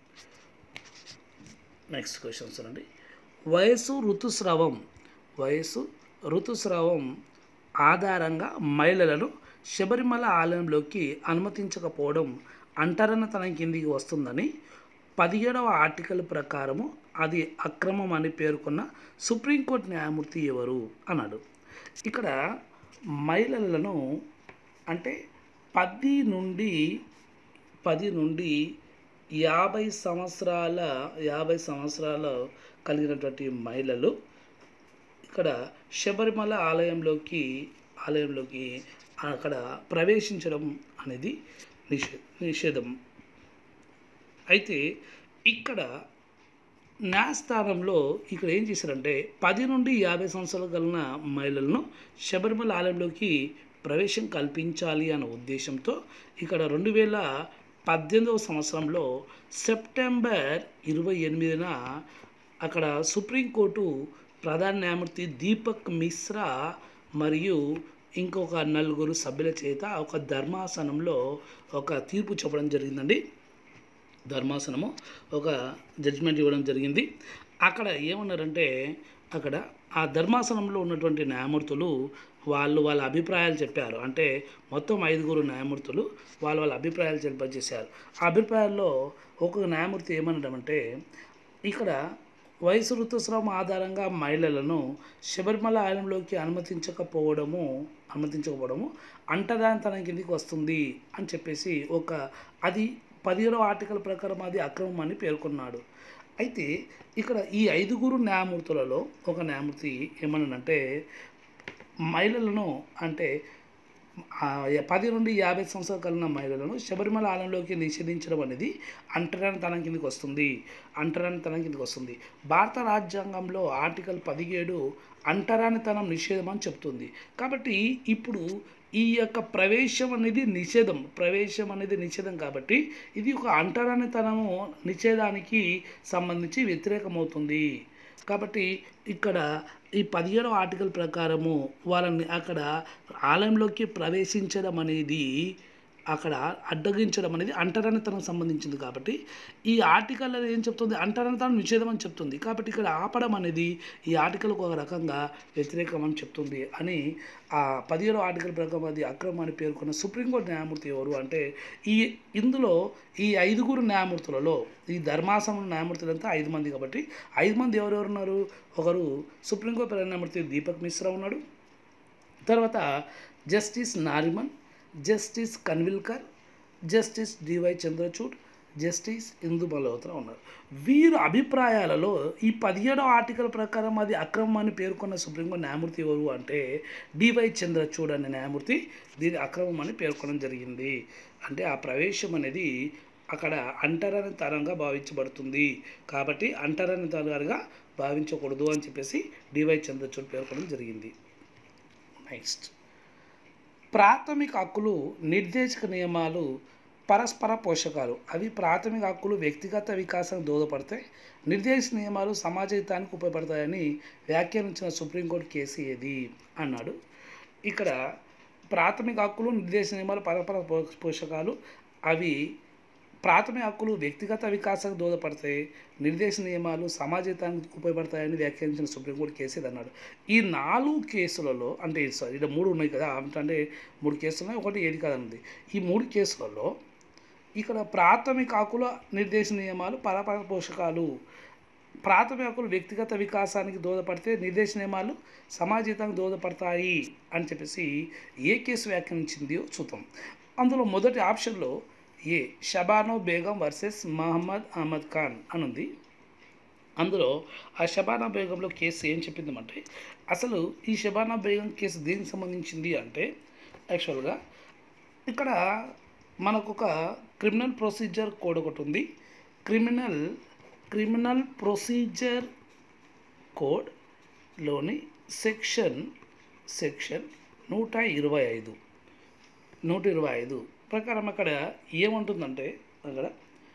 నెక్స్ట్ క్వశ్చన్స్ అండి వయసు ఋతుస్రావం వయసు ఋతుస్రావం ఆధారంగా మహిళలను శబరిమల ఆలయంలోకి అనుమతించకపోవడం అంటరనతనం కిందికి వస్తుందని పదిహేడవ ఆర్టికల్ ప్రకారము అది అక్రమం అని పేర్కొన్న సుప్రీంకోర్టు న్యాయమూర్తి ఎవరు అన్నాడు ఇక్కడ మహిళలను అంటే పది నుండి పది నుండి యాభై సంవత్సరాల యాభై సంవత్సరాల కలిగినటువంటి మహిళలు ఇక్కడ శబరిమల ఆలయంలోకి ఆలయంలోకి అక్కడ ప్రవేశించడం అనేది నిషే నిషేధం అయితే ఇక్కడ న్యాయస్థానంలో ఇక్కడ ఏం చేశారంటే పది నుండి యాభై సంవత్సరాలు కలిగిన మహిళలను శబరిమల ఆలయంలోకి ప్రవేశం కల్పించాలి అనే ఉద్దేశంతో ఇక్కడ రెండు వేల పద్దెనిమిదవ సంవత్సరంలో సెప్టెంబర్ ఇరవై ఎనిమిదిన అక్కడ సుప్రీంకోర్టు ప్రధాన న్యాయమూర్తి దీపక్ మిశ్రా మరియు ఇంకొక నలుగురు సభ్యుల చేత ఒక ధర్మాసనంలో ఒక తీర్పు చెప్పడం జరిగిందండి ధర్మాసనము ఒక జడ్జిమెంట్ ఇవ్వడం జరిగింది అక్కడ ఏమన్నారంటే అక్కడ ఆ ధర్మాసనంలో ఉన్నటువంటి న్యాయమూర్తులు వాళ్ళు వాళ్ళ అభిప్రాయాలు చెప్పారు అంటే మొత్తం ఐదుగురు న్యాయమూర్తులు వాళ్ళ వాళ్ళ అభిప్రాయాలు తెలిపజేశారు ఆ అభిప్రాయాల్లో ఒక న్యాయమూర్తి ఏమనడం ఇక్కడ వయసు ఋతుస్రావం ఆధారంగా మహిళలను శబరిమల ఆలయంలోకి అనుమతించకపోవడము అనుమతించకపోవడము అంటరాంతనం కిందికి వస్తుంది అని చెప్పేసి ఒక అది పదిహేడవ ఆర్టికల్ ప్రకారం అది అక్రమం అని పేర్కొన్నాడు అయితే ఇక్కడ ఈ ఐదుగురు న్యాయమూర్తులలో ఒక న్యాయమూర్తి ఏమన్నాడంటే మహిళలను అంటే ఆ, పది నుండి యాభై సంవత్సరాల కలిగిన మహిళలను శబరిమల ఆలయంలోకి నిషేధించడం అనేది అంటరానితనం కిందకి వస్తుంది అంటరానితనం కిందకి వస్తుంది భారత రాజ్యాంగంలో ఆర్టికల్ పదిహేడు అంటరానితనం నిషేధం అని చెప్తుంది కాబట్టి ఇప్పుడు ఈ యొక్క ప్రవేశం అనేది నిషేధం ప్రవేశం అనేది నిషేధం కాబట్టి ఇది ఒక అంటరానితనము నిషేధానికి సంబంధించి వ్యతిరేకమవుతుంది కాబట్టి ఇక్కడ ఈ పదిహేడవ ఆర్టికల్ ప్రకారము వాళ్ళని అక్కడ ఆలయంలోకి ప్రవేశించడం అనేది అక్కడ అడ్డగించడం అనేది అంటరానితనం సంబంధించింది కాబట్టి ఈ ఆర్టికల్ ఏం చెప్తుంది అంటరానితనం నిషేధం అని చెప్తుంది కాబట్టి ఇక్కడ ఆపడం అనేది ఈ ఆర్టికల్కు ఒక రకంగా వ్యతిరేకం అని చెప్తుంది అని ఆ పదిహేడవ ఆర్టికల్ ప్రకారం అది అక్రమం అని పేర్కొన్న సుప్రీంకోర్టు న్యాయమూర్తి ఎవరు అంటే ఈ ఇందులో ఈ ఐదుగురు న్యాయమూర్తులలో ఈ ధర్మాసనం న్యాయమూర్తులంతా ఐదు మంది కాబట్టి ఐదు మంది ఎవరెవరు ఉన్నారు ఒకరు సుప్రీంకోర్టు ప్రధాన న్యాయమూర్తి దీపక్ మిశ్రా ఉన్నాడు తర్వాత justice Nariman justice Khanwilkar justice D Y Chandrachud justice Indu Malhotra ఉన్నారు వీరు అభిప్రాయాలలో ఈ పదిహేడవ ఆర్టికల్ ప్రకారం అది అక్రమం అని పేర్కొన్న సుప్రీంకోర్టు న్యాయమూర్తి ఎవరు అంటే డివై చంద్రచూడ్ అనే న్యాయమూర్తి దీని అక్రమం అని పేర్కొనడం జరిగింది అంటే ఆ ప్రవేశం అనేది అక్కడ అంటరాని తరంగా భావించబడుతుంది కాబట్టి అంటరాని తరంగా భావించకూడదు అని చెప్పేసి డివై చంద్రచూడ్ పేర్కొనడం జరిగింది నెక్స్ట్ ప్రాథమిక హక్కులు నిర్దేశక నియమాలు పరస్పర పోషకాలు అవి ప్రాథమిక హక్కులు వ్యక్తిగత వికాసానికి దోహదపడతాయి నిర్దేశ నియమాలు సమాజ హితానికి ఉపయోగపడతాయని వ్యాఖ్యానించిన సుప్రీంకోర్టు కేసు ఏది అన్నాడు ఇక్కడ ప్రాథమిక హక్కులు నిర్దేశ నియమాలు పరస్పర పో- పోషకాలు అవి ప్రాథమిక హక్కులు వ్యక్తిగత వికాసానికి దోహదపడతాయి నిర్దేశ నియమాలు సమాజానికి ఉపయోగపడతాయని వ్యాఖ్యానించిన సుప్రీంకోర్టు కేసు ఇది అన్నాడు ఈ నాలుగు కేసులలో అంటే సారీ ఇక్కడ మూడు ఉన్నాయి కదా అంటే మూడు కేసులు ఉన్నాయి ఒకటి ఏది కాదన్నది ఈ మూడు కేసులలో ఇక్కడ ప్రాథమిక హక్కుల నిర్దేశ నియమాలు పరపర పోషకాలు ప్రాథమిక హక్కులు వ్యక్తిగత వికాసానికి దోహదపడితే నిర్దేశ నియమాలు సమాజానికి దోహదపడతాయి అని చెప్పేసి ఏ కేసు వ్యాఖ్యానించిందో చూద్దాం అందులో మొదటి ఆప్షన్లో ఏ షబానో బేగం వర్సెస్ మహమ్మద్ అహ్మద్ ఖాన్ అని ఉంది అందులో ఆ షబానా బేగంలో కేసు ఏం చెప్పిందంటే అసలు ఈ షబానా బేగం కేసు దేనికి సంబంధించింది అంటే యాక్చువల్గా ఇక్కడ మనకు ఒక క్రిమినల్ ప్రొసీజర్ కోడ్ ఒకటి ఉంది క్రిమినల్ క్రిమినల్ ప్రొసీజర్ కోడ్లోని సెక్షన్ సెక్షన్ నూట ఇరవై ఐదు నూట ఇరవై ఐదు ప్రకారం అక్కడ ఏముంటుందంటే అక్కడ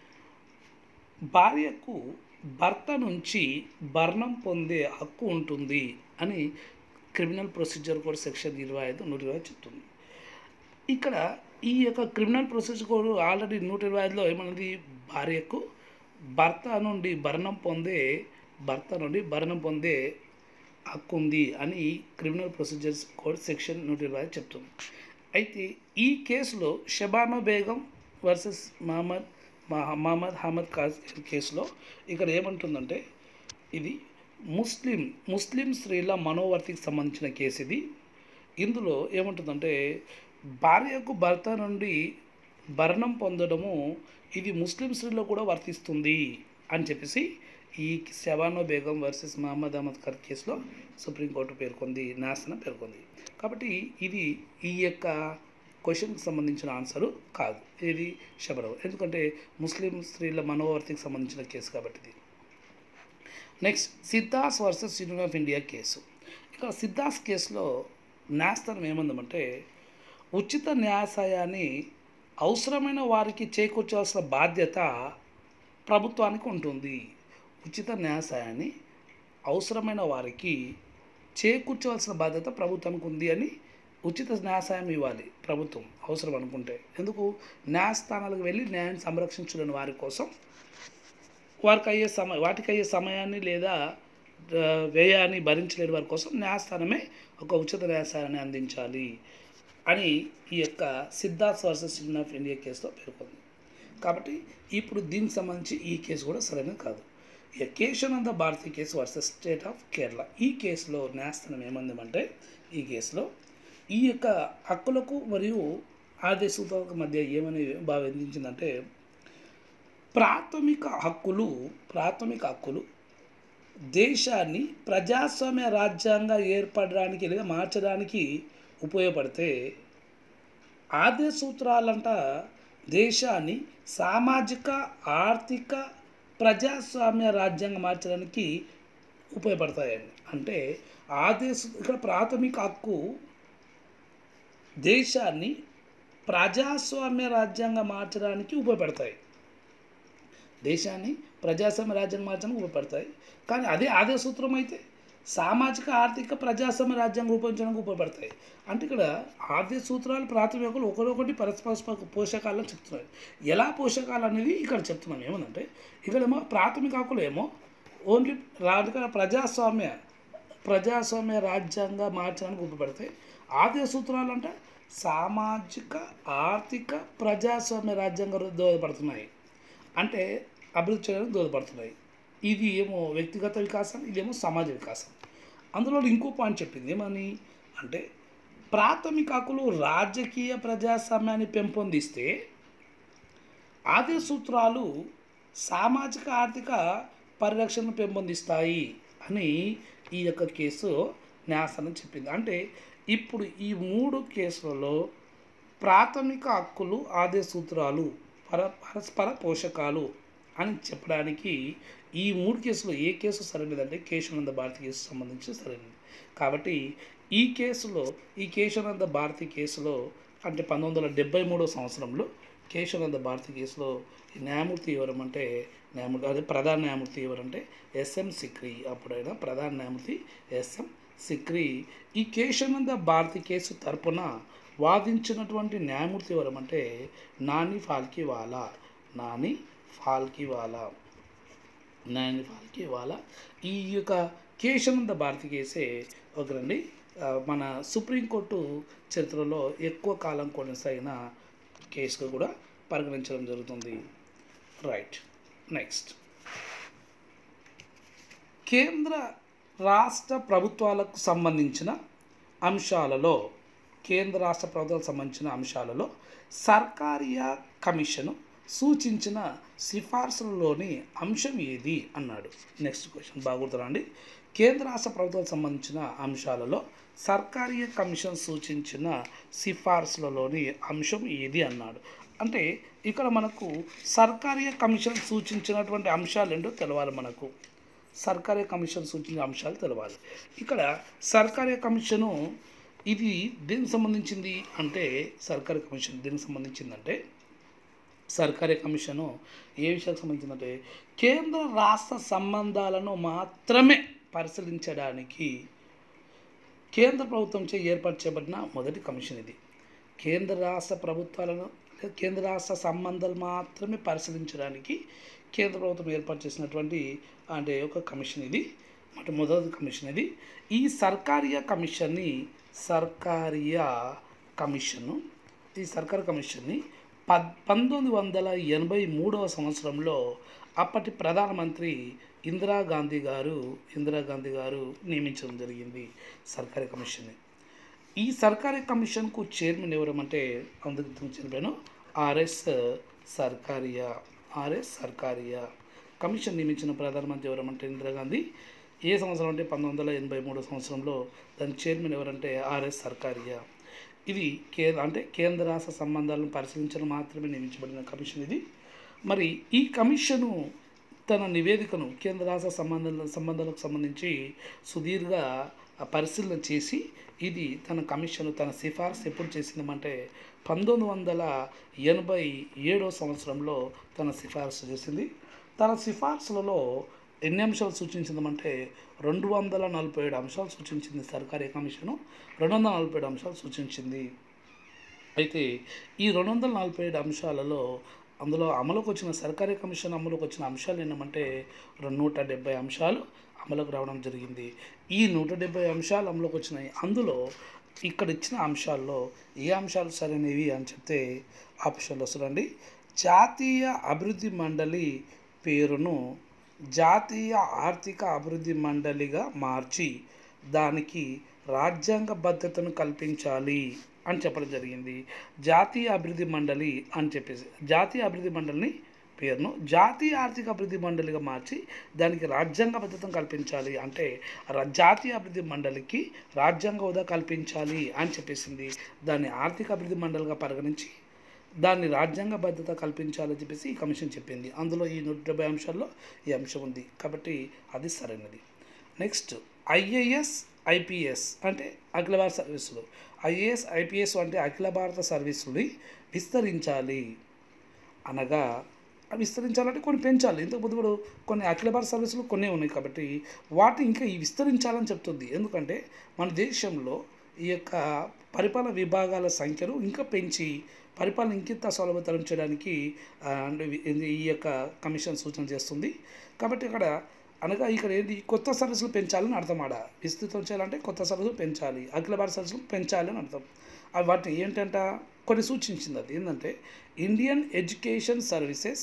భార్యకు భర్త నుంచి భరణం పొందే హక్కు ఉంటుంది అని క్రిమినల్ ప్రొసీజర్ కోడ్ సెక్షన్ ఇరవై ఐదు నూట ఇరవై చెప్తుంది ఇక్కడ ఈ యొక్క క్రిమినల్ ప్రొసీజర్ కోడ్ ఆల్రెడీ నూట ఇరవై ఐదులో ఏమన్నది భార్యకు భర్త నుండి భరణం పొందే భర్త నుండి భరణం పొందే హక్కు ఉంది అని క్రిమినల్ ప్రొసీజర్స్ కోడ్ సెక్షన్ నూట ఇరవై ఐదు చెప్తుంది అయితే ఈ కేసులో షబానో బేగం వర్సెస్ మహమ్మద్ మహ- మహమ్మద్ అహ్మద్ ఖాజ్ కేసులో ఇక్కడ ఏమంటుందంటే ఇది ముస్లిం ముస్లిం స్త్రీల మనోవర్తికి సంబంధించిన కేసు ఇది ఇందులో ఏముంటుందంటే భార్యకు భర్త నుండి భరణం పొందడము ఇది ముస్లిం స్త్రీలో కూడా వర్తిస్తుంది అని చెప్పేసి ఈ శవానో బేగం వర్సెస్ మహమ్మద్ అహ్మద్ ఖర్ కేసులో సుప్రీంకోర్టు పేర్కొంది న్యాసన పేర్కొంది కాబట్టి ఇది ఈ యొక్క క్వశ్చన్కి సంబంధించిన ఆన్సరు కాదు ఇది శబరవ్ ఎందుకంటే ముస్లిం స్త్రీల మనోవర్తికి సంబంధించిన కేసు కాబట్టి ఇది నెక్స్ట్ సిద్ధాస్ versus union of India case ఇక సిద్ధాస్ కేసులో న్యాయస్థానం ఏముందంటే ఉచిత న్యాయసాయాన్ని అవసరమైన వారికి చేకూర్చాల్సిన బాధ్యత ప్రభుత్వానికి ఉంటుంది ఉచిత న్యాయసాయాన్ని అవసరమైన వారికి చేకూర్చవలసిన బాధ్యత ప్రభుత్వానికి ఉంది అని ఉచిత న్యాయసాయం ఇవ్వాలి ప్రభుత్వం అవసరం అనుకుంటే ఎందుకు న్యాయస్థానాలకు వెళ్ళి న్యాయాన్ని సంరక్షించలేని వారి కోసం వారికి అయ్యే సమయ వాటికి అయ్యే సమయాన్ని లేదా ఆ, వ్యయాన్ని భరించలేని వారి కోసం న్యాయస్థానమే ఒక ఉచిత న్యాయస్థానాన్ని అందించాలి అని ఈ యొక్క Siddharth versus union of India కేసులో పేర్కొంది కాబట్టి ఇప్పుడు దీనికి సంబంధించి ఈ కేసు కూడా సరైనది కాదు ఇక Kesavananda Bharati case versus State of Kerala ఈ కేసులో న్యాయస్థానం ఏమందంటే ఈ కేసులో ఈ యొక్క హక్కులకు మరియు ఆదేశాలకు మధ్య ఏమని భావించిందంటే ప్రాథమిక హక్కులు ప్రాథమిక హక్కులు దేశాన్ని ప్రజాస్వామ్య రాజ్యాంగం ఏర్పడడానికి లేదా మార్చడానికి ఉపయోగపడితే ఆద్య సూత్రాలంట దేశాన్ని సామాజిక ఆర్థిక ప్రజాస్వామ్య రాజ్యాంగం మార్చడానికి ఉపయోగపడతాయండి అంటే ఆద్య సూ- ఇక్కడ ప్రాథమిక హక్కు దేశాన్ని ప్రజాస్వామ్య రాజ్యాంగం మార్చడానికి ఉపయోగపడతాయి దేశాన్ని ప్రజాస్వామ్య రాజ్యాంగం మార్చడానికి ఉపయోగపడతాయి కానీ అదే ఆదే సూత్రం అయితే సామాజిక ఆర్థిక ప్రజాస్వామ్య రాజ్యాంగం రూపొందించడానికి ఉపయోగపడతాయి అంటే ఇక్కడ ఆద్య సూత్రాలు ప్రాథమికలు ఒకరొకటి పరస్పర పోషకాలను చెప్తున్నాయి ఎలా పోషకాలు అనేది ఇక్కడ చెప్తున్నాం ఏమందంటే ఇక్కడేమో ప్రాథమిక హక్కులు ఏమో ఓన్లీ రాజకీయ ప్రజాస్వామ్య ప్రజాస్వామ్య రాజ్యాంగ మార్చడానికి ఉపయోగపడతాయి ఆద్య సూత్రాలు అంటే సామాజిక ఆర్థిక ప్రజాస్వామ్య రాజ్యాంగం దోహదపడుతున్నాయి అంటే అభివృద్ధి చేయడానికి దోహదపడుతున్నాయి ఇది ఏమో వ్యక్తిగత వికాసం ఇదేమో సమాజ వికాసం అందులో ఇంకో పాయింట్ చెప్పింది ఏమని అంటే ప్రాథమిక హక్కులు రాజకీయ ప్రజాస్వామ్యాన్ని పెంపొందిస్తే ఆద్య సూత్రాలు సామాజిక ఆర్థిక పరిరక్షణను పెంపొందిస్తాయి అని ఈ యొక్క కేసు న్యాసనం చెప్పింది అంటే ఇప్పుడు ఈ మూడు కేసులలో ప్రాథమిక హక్కులు ఆద్య సూత్రాలు పర పరస్పర పోషకాలు అని చెప్పడానికి ఈ మూడు కేసులు ఏ కేసు సరైనదంటే కేశవనంద భారతి కేసు సంబంధించి సరైనది కాబట్టి ఈ కేసులో ఈ కేశవనంద భారతి కేసులో అంటే పంతొమ్మిది వందల డెబ్బై మూడో సంవత్సరంలో కేశవనంద భారతి కేసులో ఈ న్యాయమూర్తి ఎవరమంటే న్యాయమూర్తి అదే ప్రధాన న్యాయమూర్తి ఎవరంటే ఎస్ఎం సిక్రీ అప్పుడైనా ప్రధాన న్యాయమూర్తి ఎస్ఎం సిక్రీ ఈ కేశవనంద భారతి కేసు తరపున వాదించినటువంటి న్యాయమూర్తి ఎవరమంటే నాని ఫాల్కీవాలా నాని ఫాల్కీవాలా నాని ఫాల్కీవాలా ఈ యొక్క కేశవనంద భారతి కేసే ఒకరండి ఆ, మన సుప్రీంకోర్టు చరిత్రలో ఎక్కువ కాలం కొనసాగిన కేసుగా కూడా పరిగణించడం జరుగుతుంది రైట్ నెక్స్ట్ కేంద్ర రాష్ట్ర ప్రభుత్వాలకు సంబంధించిన అంశాలలో కేంద్ర రాష్ట్ర ప్రభుత్వాలకు సంబంధించిన అంశాలలో సర్కారియా కమిషన్ సూచించిన సిఫార్సులలోని అంశం ఏది అన్నాడు నెక్స్ట్ క్వశ్చన్ బాగుంటుందండి కేంద్ర రాష్ట్ర ప్రభుత్వాలకు సంబంధించిన అంశాలలో సర్కారీయ కమిషన్ సూచించిన సిఫార్సులలోని అంశం ఏది అన్నాడు అంటే ఇక్కడ మనకు సర్కారీయ కమిషన్ సూచించినటువంటి అంశాలు ఏంటో తెలవాలి మనకు సర్కారీ కమిషన్ సూచించిన అంశాలు తెలవాలి ఇక్కడ సర్కారీ కమిషను ఇది దేనికి సంబంధించింది అంటే సర్కారీ కమిషన్ దేనికి సంబంధించిందంటే సర్కారీ కమిషను ఏ విషయానికి సంబంధించిందంటే కేంద్ర రాష్ట్ర సంబంధాలను మాత్రమే పరిశీలించడానికి కేంద్ర ప్రభుత్వంచే ఏర్పాటు చేయబడిన మొదటి కమిషన్ ఇది కేంద్ర రాష్ట్ర ప్రభుత్వాలను లేదా కేంద్ర రాష్ట్ర సంబంధాలు మాత్రమే పరిశీలించడానికి కేంద్ర ప్రభుత్వం ఏర్పాటు చేసినటువంటి అంటే ఒక కమిషన్ ఇది అంటే మొదటి కమిషన్ ఇది ఈ సర్కారియా కమిషన్ని సర్కారియా కమిషను ఈ సర్కార్ కమిషన్ని పద్ పంతొమ్మిది వందల ఎనభై మూడవ సంవత్సరంలో అప్పటి ప్రధానమంత్రి ఇందిరాగాంధీ గారు ఇందిరాగాంధీ గారు నియమించడం జరిగింది సర్కారీ కమిషన్ని ఈ సర్కారీ కమిషన్కు చైర్మన్ ఎవరమంటే అందుకు చెప్పాను R S Sarkaria R S Sarkaria commission నియమించిన ప్రధానమంత్రి ఎవరమంటే ఇందిరాగాంధీ ఏ సంవత్సరం అంటే పంతొమ్మిది వందల ఎనభై మూడో సంవత్సరంలో దాని చైర్మన్ ఎవరంటే ఆర్ఎస్ సర్కారియా ఇది కే అంటే కేంద్ర రాష్ట్ర సంబంధాలను పరిశీలించడం మాత్రమే నియమించబడిన కమిషన్ ఇది మరి ఈ కమిషను తన నివేదికను కేంద్ర రాష్ట్ర సంబంధాల సంబంధాలకు సంబంధించి సుదీర్ఘ పరిశీలన చేసి ఇది తన కమిషన్ తన సిఫార్సు ఎప్పుడు చేసిందంటే పంతొమ్మిది వందల ఎనభై ఏడో సంవత్సరంలో తన సిఫార్సు చేసింది తన సిఫార్సులలో ఎన్ని అంశాలు సూచించిందంటే రెండు వందల నలభై ఏడు అంశాలు సూచించింది సర్కారీ కమిషను రెండు వందల నలభై ఏడు అంశాలు సూచించింది అయితే ఈ రెండు వందల నలభై ఏడు అంశాలలో అందులో అమలుకు వచ్చిన సర్కారీ కమిషన్ అమలుకు వచ్చిన అంశాలు ఏంటంటే రెండు నూట డెబ్బై అంశాలు అమలుకు రావడం జరిగింది ఈ నూట డెబ్బై అంశాలు అమలుకు వచ్చినాయి అందులో ఇక్కడ ఇచ్చిన అంశాల్లో ఏ అంశాలు సరైనవి అని చెప్తే ఆప్షన్లు వస్తుందండి జాతీయ అభివృద్ధి మండలి పేరును జాతీయ ఆర్థిక అభివృద్ధి మండలిగా మార్చి దానికి రాజ్యాంగ భద్రతను కల్పించాలి అని చెప్పడం జరిగింది జాతీయ అభివృద్ధి మండలి అని చెప్పేసి జాతీయ అభివృద్ధి మండలిని పేరును జాతీయ ఆర్థిక అభివృద్ధి మండలిగా మార్చి దానికి రాజ్యాంగ భద్రతను కల్పించాలి అంటే రా- జాతీయ అభివృద్ధి మండలికి రాజ్యాంగ హోదా కల్పించాలి అని చెప్పేసింది దాన్ని ఆర్థిక అభివృద్ధి మండలిగా పరిగణించి దాన్ని రాజ్యాంగ భద్రత కల్పించాలని చెప్పేసి ఈ కమిషన్ చెప్పింది అందులో ఈ నూట డెబ్బై అంశాల్లో ఈ అంశం ఉంది కాబట్టి అది సరైనది నెక్స్ట్ ఐఏఎస్ ఐపీఎస్ అంటే అఖిల భారత సర్వీసులు ఐఏఎస్ ఐపీఎస్ అంటే అఖిల భారత సర్వీసుని విస్తరించాలి అనగా అవి విస్తరించాలంటే కొన్ని పెంచాలి ఇంతకు ముందు కూడా కొన్ని అఖిల భారత సర్వీసులు కొన్ని ఉన్నాయి కాబట్టి వాటిని ఇంకా ఈ విస్తరించాలని చెప్తుంది ఎందుకంటే మన దేశంలో ఈ యొక్క పరిపాలన విభాగాల సంఖ్యను ఇంకా పెంచి పరిపాలన ఇంకింత సులభతరం చేయడానికి ఆ, అంటే ఇది- ఈ యొక్క కమిషన్ సూచన చేస్తుంది కాబట్టి ఇక్కడ అనగా ఇక్కడ ఏంటి కొత్త సర్వీసులు పెంచాలని అర్థం ఆడ విస్తృతం చేయాలంటే కొత్త సర్వీసులు పెంచాలి అఖిల భారత సర్వీసులు పెంచాలి అని అర్థం అవి వాటిని ఏంటంట కొన్ని సూచించింది అది ఏంటంటే Indian education services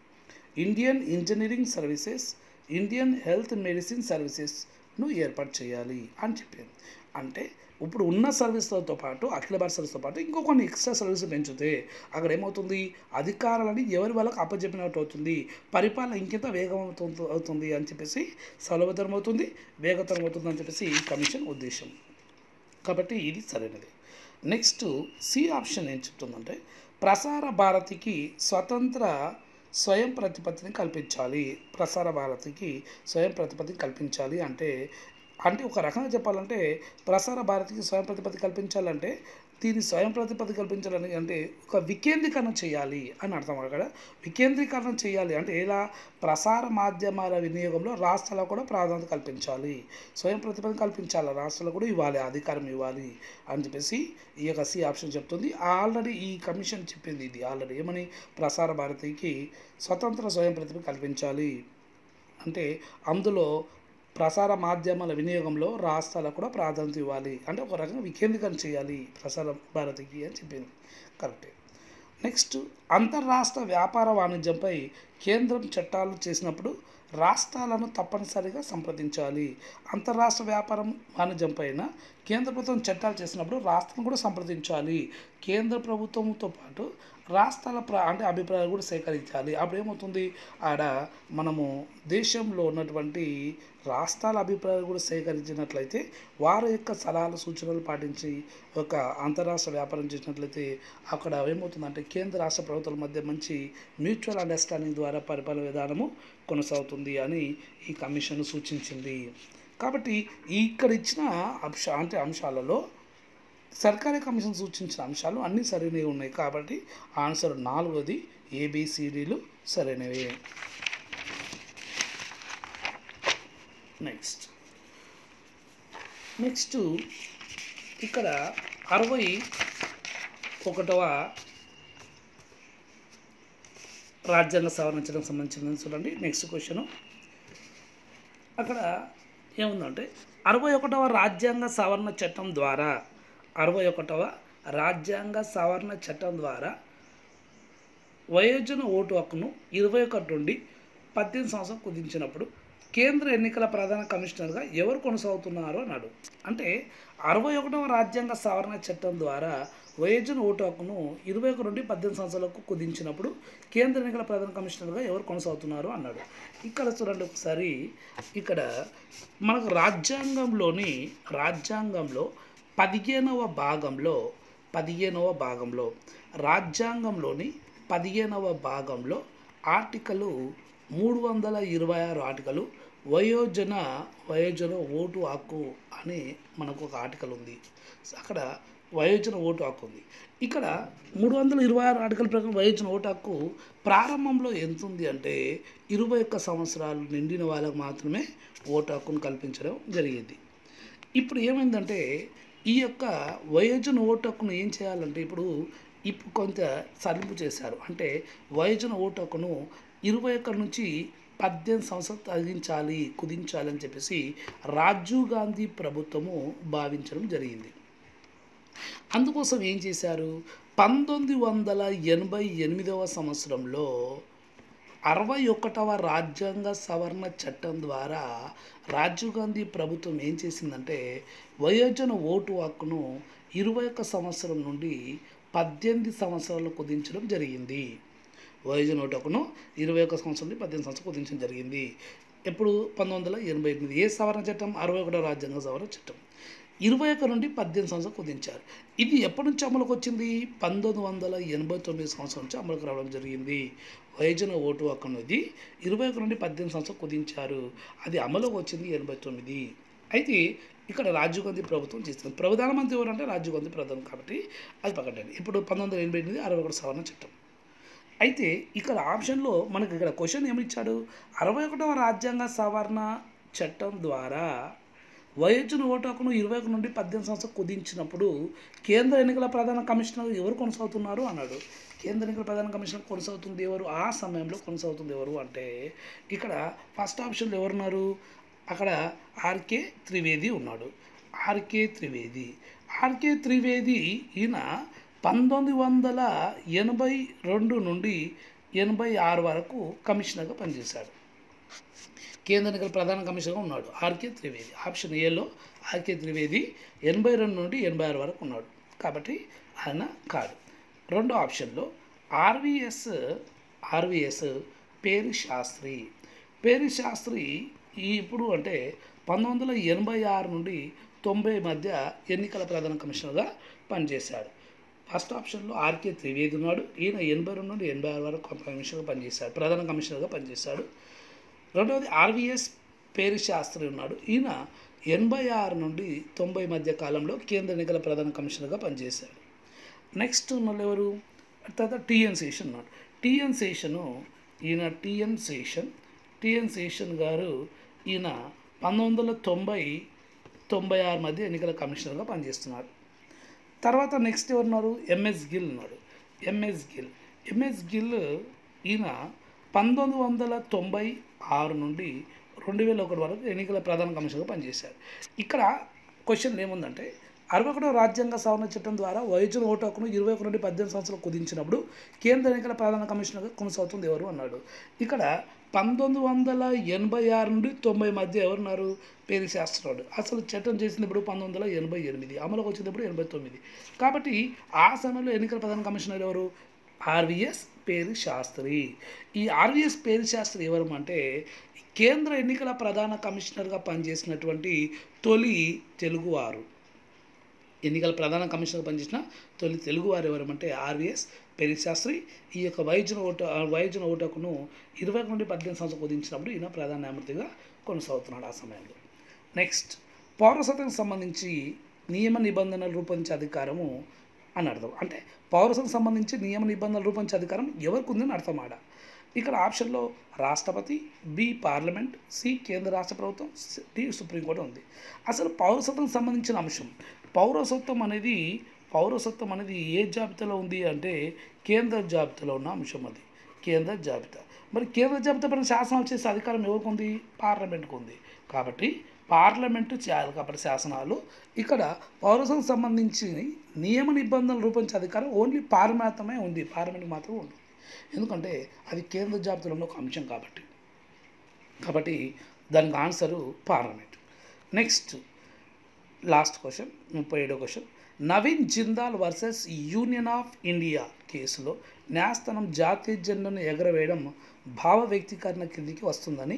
Indian engineering services Indian health medicine సర్వీసెస్ను ఏర్పాటు చేయాలి అని చెప్పింది అంటే ఇప్పుడు ఉన్న సర్వీసులతో పాటు అఖిల భారత సర్వీస్తో పాటు ఇంకో కొన్ని ఎక్స్ట్రా సర్వీసులు పెంచితే అక్కడ ఏమవుతుంది అధికారాలని ఎవరి వాళ్ళకి అప్పచెప్పినట్టు అవుతుంది పరిపాలన ఇంకెంత వేగం అవుతుంది అవుతుంది అని చెప్పేసి సులభతరం అవుతుంది వేగతరం అవుతుంది అని చెప్పేసి ఈ కమిషన్ ఉద్దేశం కాబట్టి ఇది సరైనది నెక్స్ట్ సి ఆప్షన్ ఏం చెప్తుందంటే ప్రసార భారతికి స్వతంత్ర స్వయం ప్రతిపత్తిని కల్పించాలి ప్రసార భారతికి స్వయం ప్రతిపత్తిని కల్పించాలి అంటే అంటే ఒక రకంగా చెప్పాలంటే ప్రసార భారతికి స్వయం ప్రతిపత్తి కల్పించాలంటే దీని స్వయం ప్రతిపత్తి కల్పించాలని అంటే ఒక వికేంద్రీకరణ చేయాలి అని అర్థం అక్కడ వికేంద్రీకరణ చేయాలి అంటే ఎలా ప్రసార మాధ్యమాల వినియోగంలో రాష్ట్రాలకు కూడా ప్రాధాన్యత కల్పించాలి స్వయం ప్రతిపత్తి కల్పించాలి రాష్ట్రాలకు కూడా ఇవ్వాలి అధికారం ఇవ్వాలి అని చెప్పేసి ఈ యొక్క సి ఆప్షన్ చెప్తుంది ఆల్రెడీ ఈ కమిషన్ చెప్పింది ఇది ఆల్రెడీ ఏమని ప్రసార భారతికి స్వతంత్ర స్వయం ప్రతిపత్తి కల్పించాలి అంటే అందులో ప్రసార మాధ్యమాల వినియోగంలో రాష్ట్రాలకు కూడా ప్రాధాన్యత ఇవ్వాలి అంటే ఒక రకంగా వికేంద్రీకరణ చేయాలి ప్రసార భారతికి అని చెప్పింది కరెక్టే నెక్స్ట్ అంతర్రాష్ట్ర వ్యాపార వాణిజ్యంపై కేంద్రం చట్టాలు చేసినప్పుడు రాష్ట్రాలను తప్పనిసరిగా సంప్రదించాలి అంతర్రాష్ట్ర వ్యాపారం వాణిజ్యం పైన కేంద్ర ప్రభుత్వం చట్టాలు చేసినప్పుడు రాష్ట్రం కూడా సంప్రదించాలి కేంద్ర ప్రభుత్వంతో పాటు రాష్ట్రాల ప్ర అంటే అభిప్రాయాలు కూడా సేకరించాలి అప్పుడు ఏమవుతుంది ఆడ మనము దేశంలో ఉన్నటువంటి రాష్ట్రాల అభిప్రాయాలు కూడా సేకరించినట్లయితే వారి యొక్క సలహాలు సూచనలు పాటించి ఒక అంతరాష్ట్ర వ్యాపారం చేసినట్లయితే అక్కడ ఏమవుతుందంటే కేంద్ర రాష్ట్ర ప్రభుత్వాల మధ్య మంచి మ్యూచువల్ అండర్స్టాండింగ్ ద్వారా పరిపాలన విధానము కొనసాగుతుంది అని ఈ కమిషన్ సూచించింది కాబట్టి ఈ ఇక్కడ ఇచ్చిన అంశ అంటే అంశాలలో సర్కారీ కమిషన్ సూచించిన అంశాలు అన్నీ సరైనవి ఉన్నాయి కాబట్టి ఆన్సర్ నాలుగోది ఏబిసిడీలు సరైనవే నెక్స్ట్ నెక్స్ట్ ఇక్కడ అరవై ఒకటవ రాజ్యాంగ సవరణ చట్టం సంబంధించిన చూడండి నెక్స్ట్ క్వశ్చన్ అక్కడ ఏముందంటే అరవై ఒకటవ రాజ్యాంగ సవరణ చట్టం ద్వారా అరవై ఒకటవ రాజ్యాంగ సవరణ చట్టం ద్వారా వయోజన ఓటు హక్కును ఇరవై ఒకటి నుండి పద్దెనిమిది సంవత్సరం కుదించినప్పుడు కేంద్ర ఎన్నికల ప్రధాన కమిషనర్గా ఎవరు కొనసాగుతున్నారు అన్నాడు అంటే అరవై ఒకటవ రాజ్యాంగ సవరణ చట్టం ద్వారా వయోజన ఓటు హక్కును ఇరవై ఒక నుండి పద్దెనిమిది సంవత్సరాలకు కుదించినప్పుడు కేంద్ర ఎన్నికల ప్రధాన కమిషనర్గా ఎవరు కొనసాగుతున్నారు అన్నాడు ఇక్కడ చూడండి ఒకసారి ఇక్కడ మనకు రాజ్యాంగంలోని రాజ్యాంగంలో పదిహేనవ భాగంలో పదిహేనవ భాగంలో రాజ్యాంగంలోని పదిహేనవ భాగంలో ఆర్టికలు మూడు వందల ఇరవై ఆరు ఆర్టికలు వయోజన వయోజన ఓటు హక్కు అని మనకు ఒక ఆర్టికల్ ఉంది అక్కడ వయోజన ఓటు హక్కు ఉంది ఇక్కడ మూడు వందల ఇరవై ఆరు ఆర్టికల్ ప్రకారం వయోజన ఓటు హక్కు ప్రారంభంలో ఎంత ఉంది అంటే ఇరవై ఒక్క సంవత్సరాలు నిండిన వాళ్ళకు మాత్రమే ఓటు హక్కును కల్పించడం జరిగింది ఇప్పుడు ఏమైందంటే ఈ యొక్క వయోజన ఓటు హక్కును ఏం చేయాలంటే ఇప్పుడు ఇప్పుడు కొంత సడలింపు చేశారు అంటే వయోజన ఓటు హక్కును ఇరవై ఒక్క నుంచి పద్దెనిమిది సంవత్సరాలు తగ్గించాలి కుదించాలి అని చెప్పేసి రాజీవ్ గాంధీ ప్రభుత్వము భావించడం జరిగింది అందుకోసం ఏం చేశారు పంతొమ్మిది వందల ఎనభై ఎనిమిదవ సంవత్సరంలో అరవై ఒకటవ రాజ్యాంగ సవరణ చట్టం ద్వారా రాజీవ్ గాంధీ ప్రభుత్వం ఏం చేసిందంటే వయోజన ఓటు హక్కును ఇరవై ఒక్క సంవత్సరం నుండి పద్దెనిమిది సంవత్సరాలు కుదించడం జరిగింది వయోజన ఓటకును ఇరవై ఒక్క సంవత్సరం నుండి పద్దెనిమిది సంవత్సరం కుదించడం జరిగింది ఎప్పుడు పంతొమ్మిది వందల ఎనభై ఎనిమిది ఏ సవరణ చట్టం అరవై ఒకటో రాజ్యాంగ సవరణ చట్టం ఇరవై ఒక్క నుండి పద్దెనిమిది సంవత్సరం కుదించారు ఇది ఎప్పటి నుంచి అమలుకు వచ్చింది పంతొమ్మిది వందల ఎనభై తొమ్మిది సంవత్సరం నుంచి అమలుకు రావడం జరిగింది వయోజన ఓటు హక్కు అనేది ఇరవై ఒక నుండి పద్దెనిమిది సంవత్సరం కుదించారు అది అమలుకు వచ్చింది ఎనభై తొమ్మిది అయితే ఇక్కడ రాజీవ్ గాంధీ ప్రభుత్వం చేస్తుంది ప్రధానమంత్రి ఎవరంటే రాజీవ్ గాంధీ ప్రధాని కాబట్టి అది పక్కడండి ఇప్పుడు పంతొమ్మిది వందల ఎనభై ఎనిమిది అరవై ఒకటి సవరణ చట్టం అయితే ఇక్కడ ఆప్షన్లో మనకి ఇక్కడ క్వశ్చన్ ఏమిచ్చాడు అరవై ఒకటవ రాజ్యాంగ సవరణ చట్టం ద్వారా వయోజన ఓటు హక్కును ఇరవై ఒకటి నుండి పద్దెనిమిది సంవత్సరం కుదించినప్పుడు కేంద్ర ఎన్నికల ప్రధాన కమిషనర్ ఎవరు కొనసాగుతున్నారు అన్నాడు కేంద్ర ఎన్నికల ప్రధాన కమిషనర్ కొనసాగుతుంది ఎవరు ఆ సమయంలో కొనసాగుతుంది ఎవరు అంటే ఇక్కడ ఫస్ట్ ఆప్షన్లో ఎవరున్నారు అక్కడ ఆర్కే త్రివేది ఉన్నాడు ఆర్కే త్రివేది ఆర్కే త్రివేది ఈయన పంతొమ్మిది వందల ఎనభై రెండు నుండి ఎనభై ఆరు వరకు కమిషనర్గా పనిచేశాడు కేంద్ర ఎన్నికల ప్రధాన కమిషనర్గా ఉన్నాడు ఆర్కే త్రివేది ఆప్షన్ ఏలో ఆర్కే త్రివేది ఎనభై రెండు నుండి ఎనభై ఆరు వరకు ఉన్నాడు కాబట్టి ఆయన కాదు రెండో ఆప్షన్లో ఆర్వీఎస్ ఆర్వీఎస్ పేరు శాస్త్రి పేరు శాస్త్రి ఈ ఇప్పుడు అంటే పంతొమ్మిది వందల ఎనభై ఆరు నుండి తొంభై మధ్య ఎన్నికల ప్రధాన కమిషనర్గా పనిచేశాడు ఫస్ట్ ఆప్షన్లో ఆర్కే త్రివేది ఉన్నాడు ఈయన ఎనభై రెండు నుండి ఎనభై ఆరు వరకు కమిషనర్గా పనిచేశాడు ప్రధాన కమిషనర్గా పనిచేశాడు రెండవది ఆర్వీఎస్ పేరు శాస్త్రి ఉన్నాడు ఈయన ఎనభై ఆరు నుండి తొంభై మధ్య కాలంలో కేంద్ర ఎన్నికల ప్రధాన కమిషనర్గా పనిచేశాడు నెక్స్ట్ ఉన్న ఎవరు తర్వాత టిఎన్ శేషన్ ఉన్నాడు టిఎన్ శేషను ఈయన టిఎన్ శేషన్ టిఎన్ శేషన్ గారు ఈయన పంతొమ్మిది వందల తొంభై తొంభై ఆరు మధ్య ఎన్నికల కమిషనర్గా పనిచేస్తున్నాడు తర్వాత నెక్స్ట్ ఎవరున్నారు ఎంఎస్ గిల్ ఉన్నాడు ఎంఎస్ గిల్ ఎంఎస్ గిల్ ఈయన పంతొమ్మిది వందల తొంభై ఆరు నుండి రెండు వేల ఒకటి వరకు ఎన్నికల ప్రధాన కమిషనర్గా పనిచేశారు ఇక్కడ క్వశ్చన్ ఏముందంటే అరవై ఒకటో రాజ్యాంగ సవరణ చట్టం ద్వారా వయోజన ఓటు హక్కును ఇరవై ఒకటి నుండి పద్దెనిమిది సంవత్సరాలు కుదించినప్పుడు కేంద్ర ఎన్నికల ప్రధాన కమిషనర్గా కొనసాగుతుంది ఎవరు అన్నాడు ఇక్కడ పంతొమ్మిది వందల ఎనభై ఆరు నుండి తొంభై మధ్య ఎవరున్నారు పేరు శాస్త్రరాడు అసలు చట్టం చేసింది ఇప్పుడు పంతొమ్మిది వందల ఎనభై ఎనిమిది అమలుకు వచ్చినప్పుడు ఎనభై తొమ్మిది కాబట్టి ఆ సమయంలో ఎన్నికల ప్రధాన కమిషనర్ ఎవరు ఆర్వీఎస్ పేరు శాస్త్రి ఈ ఆర్వీఎస్ పేరు శాస్త్రి ఎవరు అంటే కేంద్ర ఎన్నికల ప్రధాన కమిషనర్గా పనిచేసినటువంటి తొలి తెలుగువారు ఎన్నికల ప్రధాన కమిషనర్ పనిచేసిన తొలి తెలుగువారు ఎవరమంటే ఆర్వీఎస్ పెరి శాస్త్రి ఈ యొక్క వయోజన ఓటు వయోజన ఓటకును ఇరవై నుండి పద్దెనిమిది సంవత్సరం కుదించినప్పుడు ఈయన ప్రధాన న్యాయమూర్తిగా కొనసాగుతున్నాడు ఆ సమయంలో నెక్స్ట్ పౌరసత్వం సంబంధించి నియమ నిబంధనలు రూపొందించే అధికారము అని అర్థం అంటే పౌరసత్వం సంబంధించి నియమ నిబంధనలు రూపొందించే అధికారం ఎవరికి ఉందని అర్థం ఆడ ఇక్కడ ఆప్షన్లో రాష్ట్రపతి బి పార్లమెంట్ సి కేంద్ర రాష్ట్ర ప్రభుత్వం డి సుప్రీంకోర్టు ఉంది అసలు పౌరసత్వం సంబంధించిన అంశం పౌరసత్వం అనేది పౌరసత్వం అనేది ఏ జాబితాలో ఉంది అంటే కేంద్ర జాబితాలో ఉన్న అంశం అది కేంద్ర జాబితా మరి కేంద్ర జాబితా పైన శాసనాలు చేసే అధికారం ఎవరికి ఉంది పార్లమెంట్కి ఉంది కాబట్టి పార్లమెంటు చేయాలి కాబట్టి శాసనాలు ఇక్కడ పౌరసత్వం సంబంధించి నియమ నిబంధనలు రూపొందించే అధికారం ఓన్లీ పార్లమెంట్ మాత్రమే ఉంది పార్లమెంట్కి మాత్రమే ఉంది ఎందుకంటే అది కేంద్ర జాబితాలో ఉన్న ఒక అంశం కాబట్టి కాబట్టి దానికి answer parliament next last question ముప్పై ఏడో question Naveen Jindal versus union of India కేసులో న్యాయస్థానం జాతీయ జెండాను ఎగరవేయడం భావ వ్యక్తీకరణ కిందికి వస్తుందని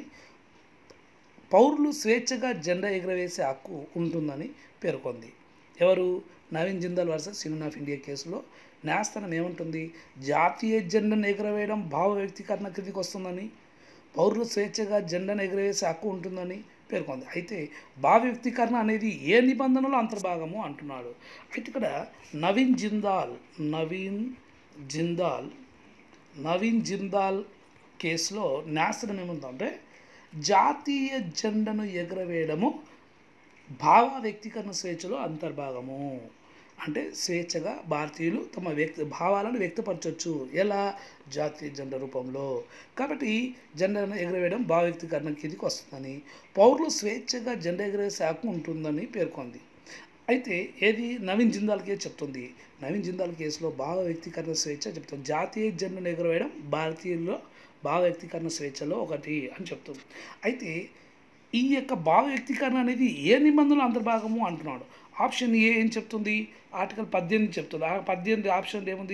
పౌరులు స్వేచ్ఛగా జెండా ఎగరవేసే హక్కు ఉంటుందని పేర్కొంది ఎవరు Naveen Jindal versus union of India కేసులో న్యాయస్థానం ఏముంటుంది జాతీయ జెండాను ఎగరవేయడం భావ వ్యక్తీకరణ కిందికి వస్తుందని పౌరులు స్వేచ్ఛగా జెండాను ఎగరవేసే హక్కు ఉంటుందని పేర్కొంది అయితే భావ వ్యక్తీకరణ అనేది ఏ నిబంధనలో అంతర్భాగము అంటున్నాడు అయితే ఇక్కడ నవీన్ జిందాల్ నవీన్ జిందాల్ నవీన్ జిందాల్ కేసులో న్యాయస్థానం ఏముందంటే జాతీయ జెండాను ఎగరవేయడము భావ వ్యక్తీకరణ స్వేచ్ఛలో అంతర్భాగము అంటే స్వేచ్ఛగా భారతీయులు తమ వ్యక్తి భావాలను వ్యక్తపరచవచ్చు ఎలా జాతీయ జెండా రూపంలో కాబట్టి జెండాను ఎగరవేయడం భావ వ్యక్తీకరణ కిందికి వస్తుందని పౌరులు స్వేచ్ఛగా జెండా ఎగరవేసే హక్కు ఉంటుందని పేర్కొంది అయితే ఏది నవీన్ జిందాల్ కేసు చెప్తుంది నవీన్ జిందాల్ కేసులో భావ వ్యక్తీకరణ స్వేచ్ఛ చెప్తుంది జాతీయ జెండాను ఎగరవేయడం భారతీయుల్లో భావ వ్యక్తీకరణ స్వేచ్ఛలో ఒకటి అని చెప్తుంది అయితే ఈ యొక్క భావ వ్యక్తీకరణ అనేది ఏ నిబంధనలు అంతర్భాగము అంటున్నాడు ఆప్షన్ ఏ ఏం చెప్తుంది ఆర్టికల్ పద్దెనిమిది చెప్తుంది ఆ పద్దెనిమిది ఆప్షన్ ఏముంది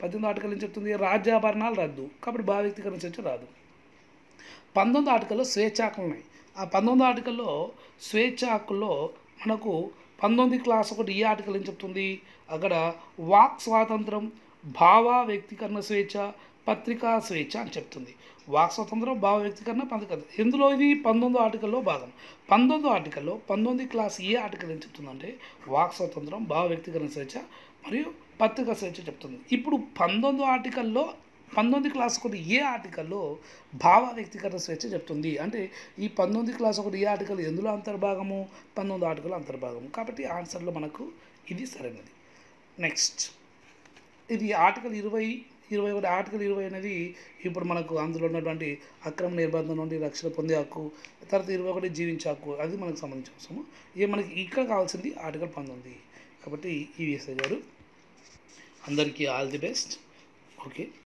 పద్దెనిమిది ఆర్టికల్ ఏం చెప్తుంది రాజ్యాభరణాలు రద్దు కాబట్టి భావ వ్యక్తీకరణ స్వేచ్ఛ రాదు పంతొమ్మిది ఆర్టికల్లో స్వేచ్ఛ హక్కులు ఉన్నాయి ఆ పంతొమ్మిది ఆర్టికల్లో స్వేచ్ఛ హక్కుల్లో మనకు పంతొమ్మిది క్లాస్ ఒకటి ఈ ఆర్టికల్ ఏం చెప్తుంది అక్కడ వాక్ స్వాతంత్రం భావ వ్యక్తీకరణ స్వేచ్ఛ పత్రికా స్వేచ్ఛ అని చెప్తుంది వాక్ స్వాతంత్రం భావ వ్యక్తీకరణ పత్రిక ఇందులో ఇది పంతొమ్మిదో ఆర్టికల్లో భాగం పంతొమ్మిదో ఆర్టికల్లో పంతొమ్మిది క్లాస్ ఏ ఆర్టికల్ ఏం చెప్తుందంటే వాక్ స్వాతంత్రం భావ వ్యక్తీకరణ స్వేచ్ఛ మరియు పత్రికా స్వేచ్ఛ చెప్తుంది ఇప్పుడు పంతొమ్మిదో ఆర్టికల్లో పంతొమ్మిది క్లాస్ ఒకటి ఏ ఆర్టికల్లో భావ వ్యక్తీకరణ స్వేచ్ఛ చెప్తుంది అంటే ఈ పంతొమ్మిది క్లాస్ ఒకటి ఏ ఆర్టికల్ ఎందులో అంతర్భాగము పంతొమ్మిది ఆర్టికల్ అంతర్భాగము కాబట్టి ఆన్సర్లో మనకు ఇది సరైనది నెక్స్ట్ ఇది ఆర్టికల్ ఇరవై ఇరవై ఒకటి ఆర్టికల్ ఇరవై అనేది ఇప్పుడు మనకు అందులో ఉన్నటువంటి అక్రమ నిర్బంధం నుండి రక్షణ పొందే హక్కు తర్వాత ఇరవై ఒకటి జీవించే హక్కు అది మనకు సంబంధించిన అంశము ఇక మనకి ఇక్కడ కావాల్సింది ఆర్టికల్ పంతొమ్మిది కాబట్టి ఈ విఎస్ఐ గారు అందరికీ ఆల్ ది బెస్ట్ ఓకే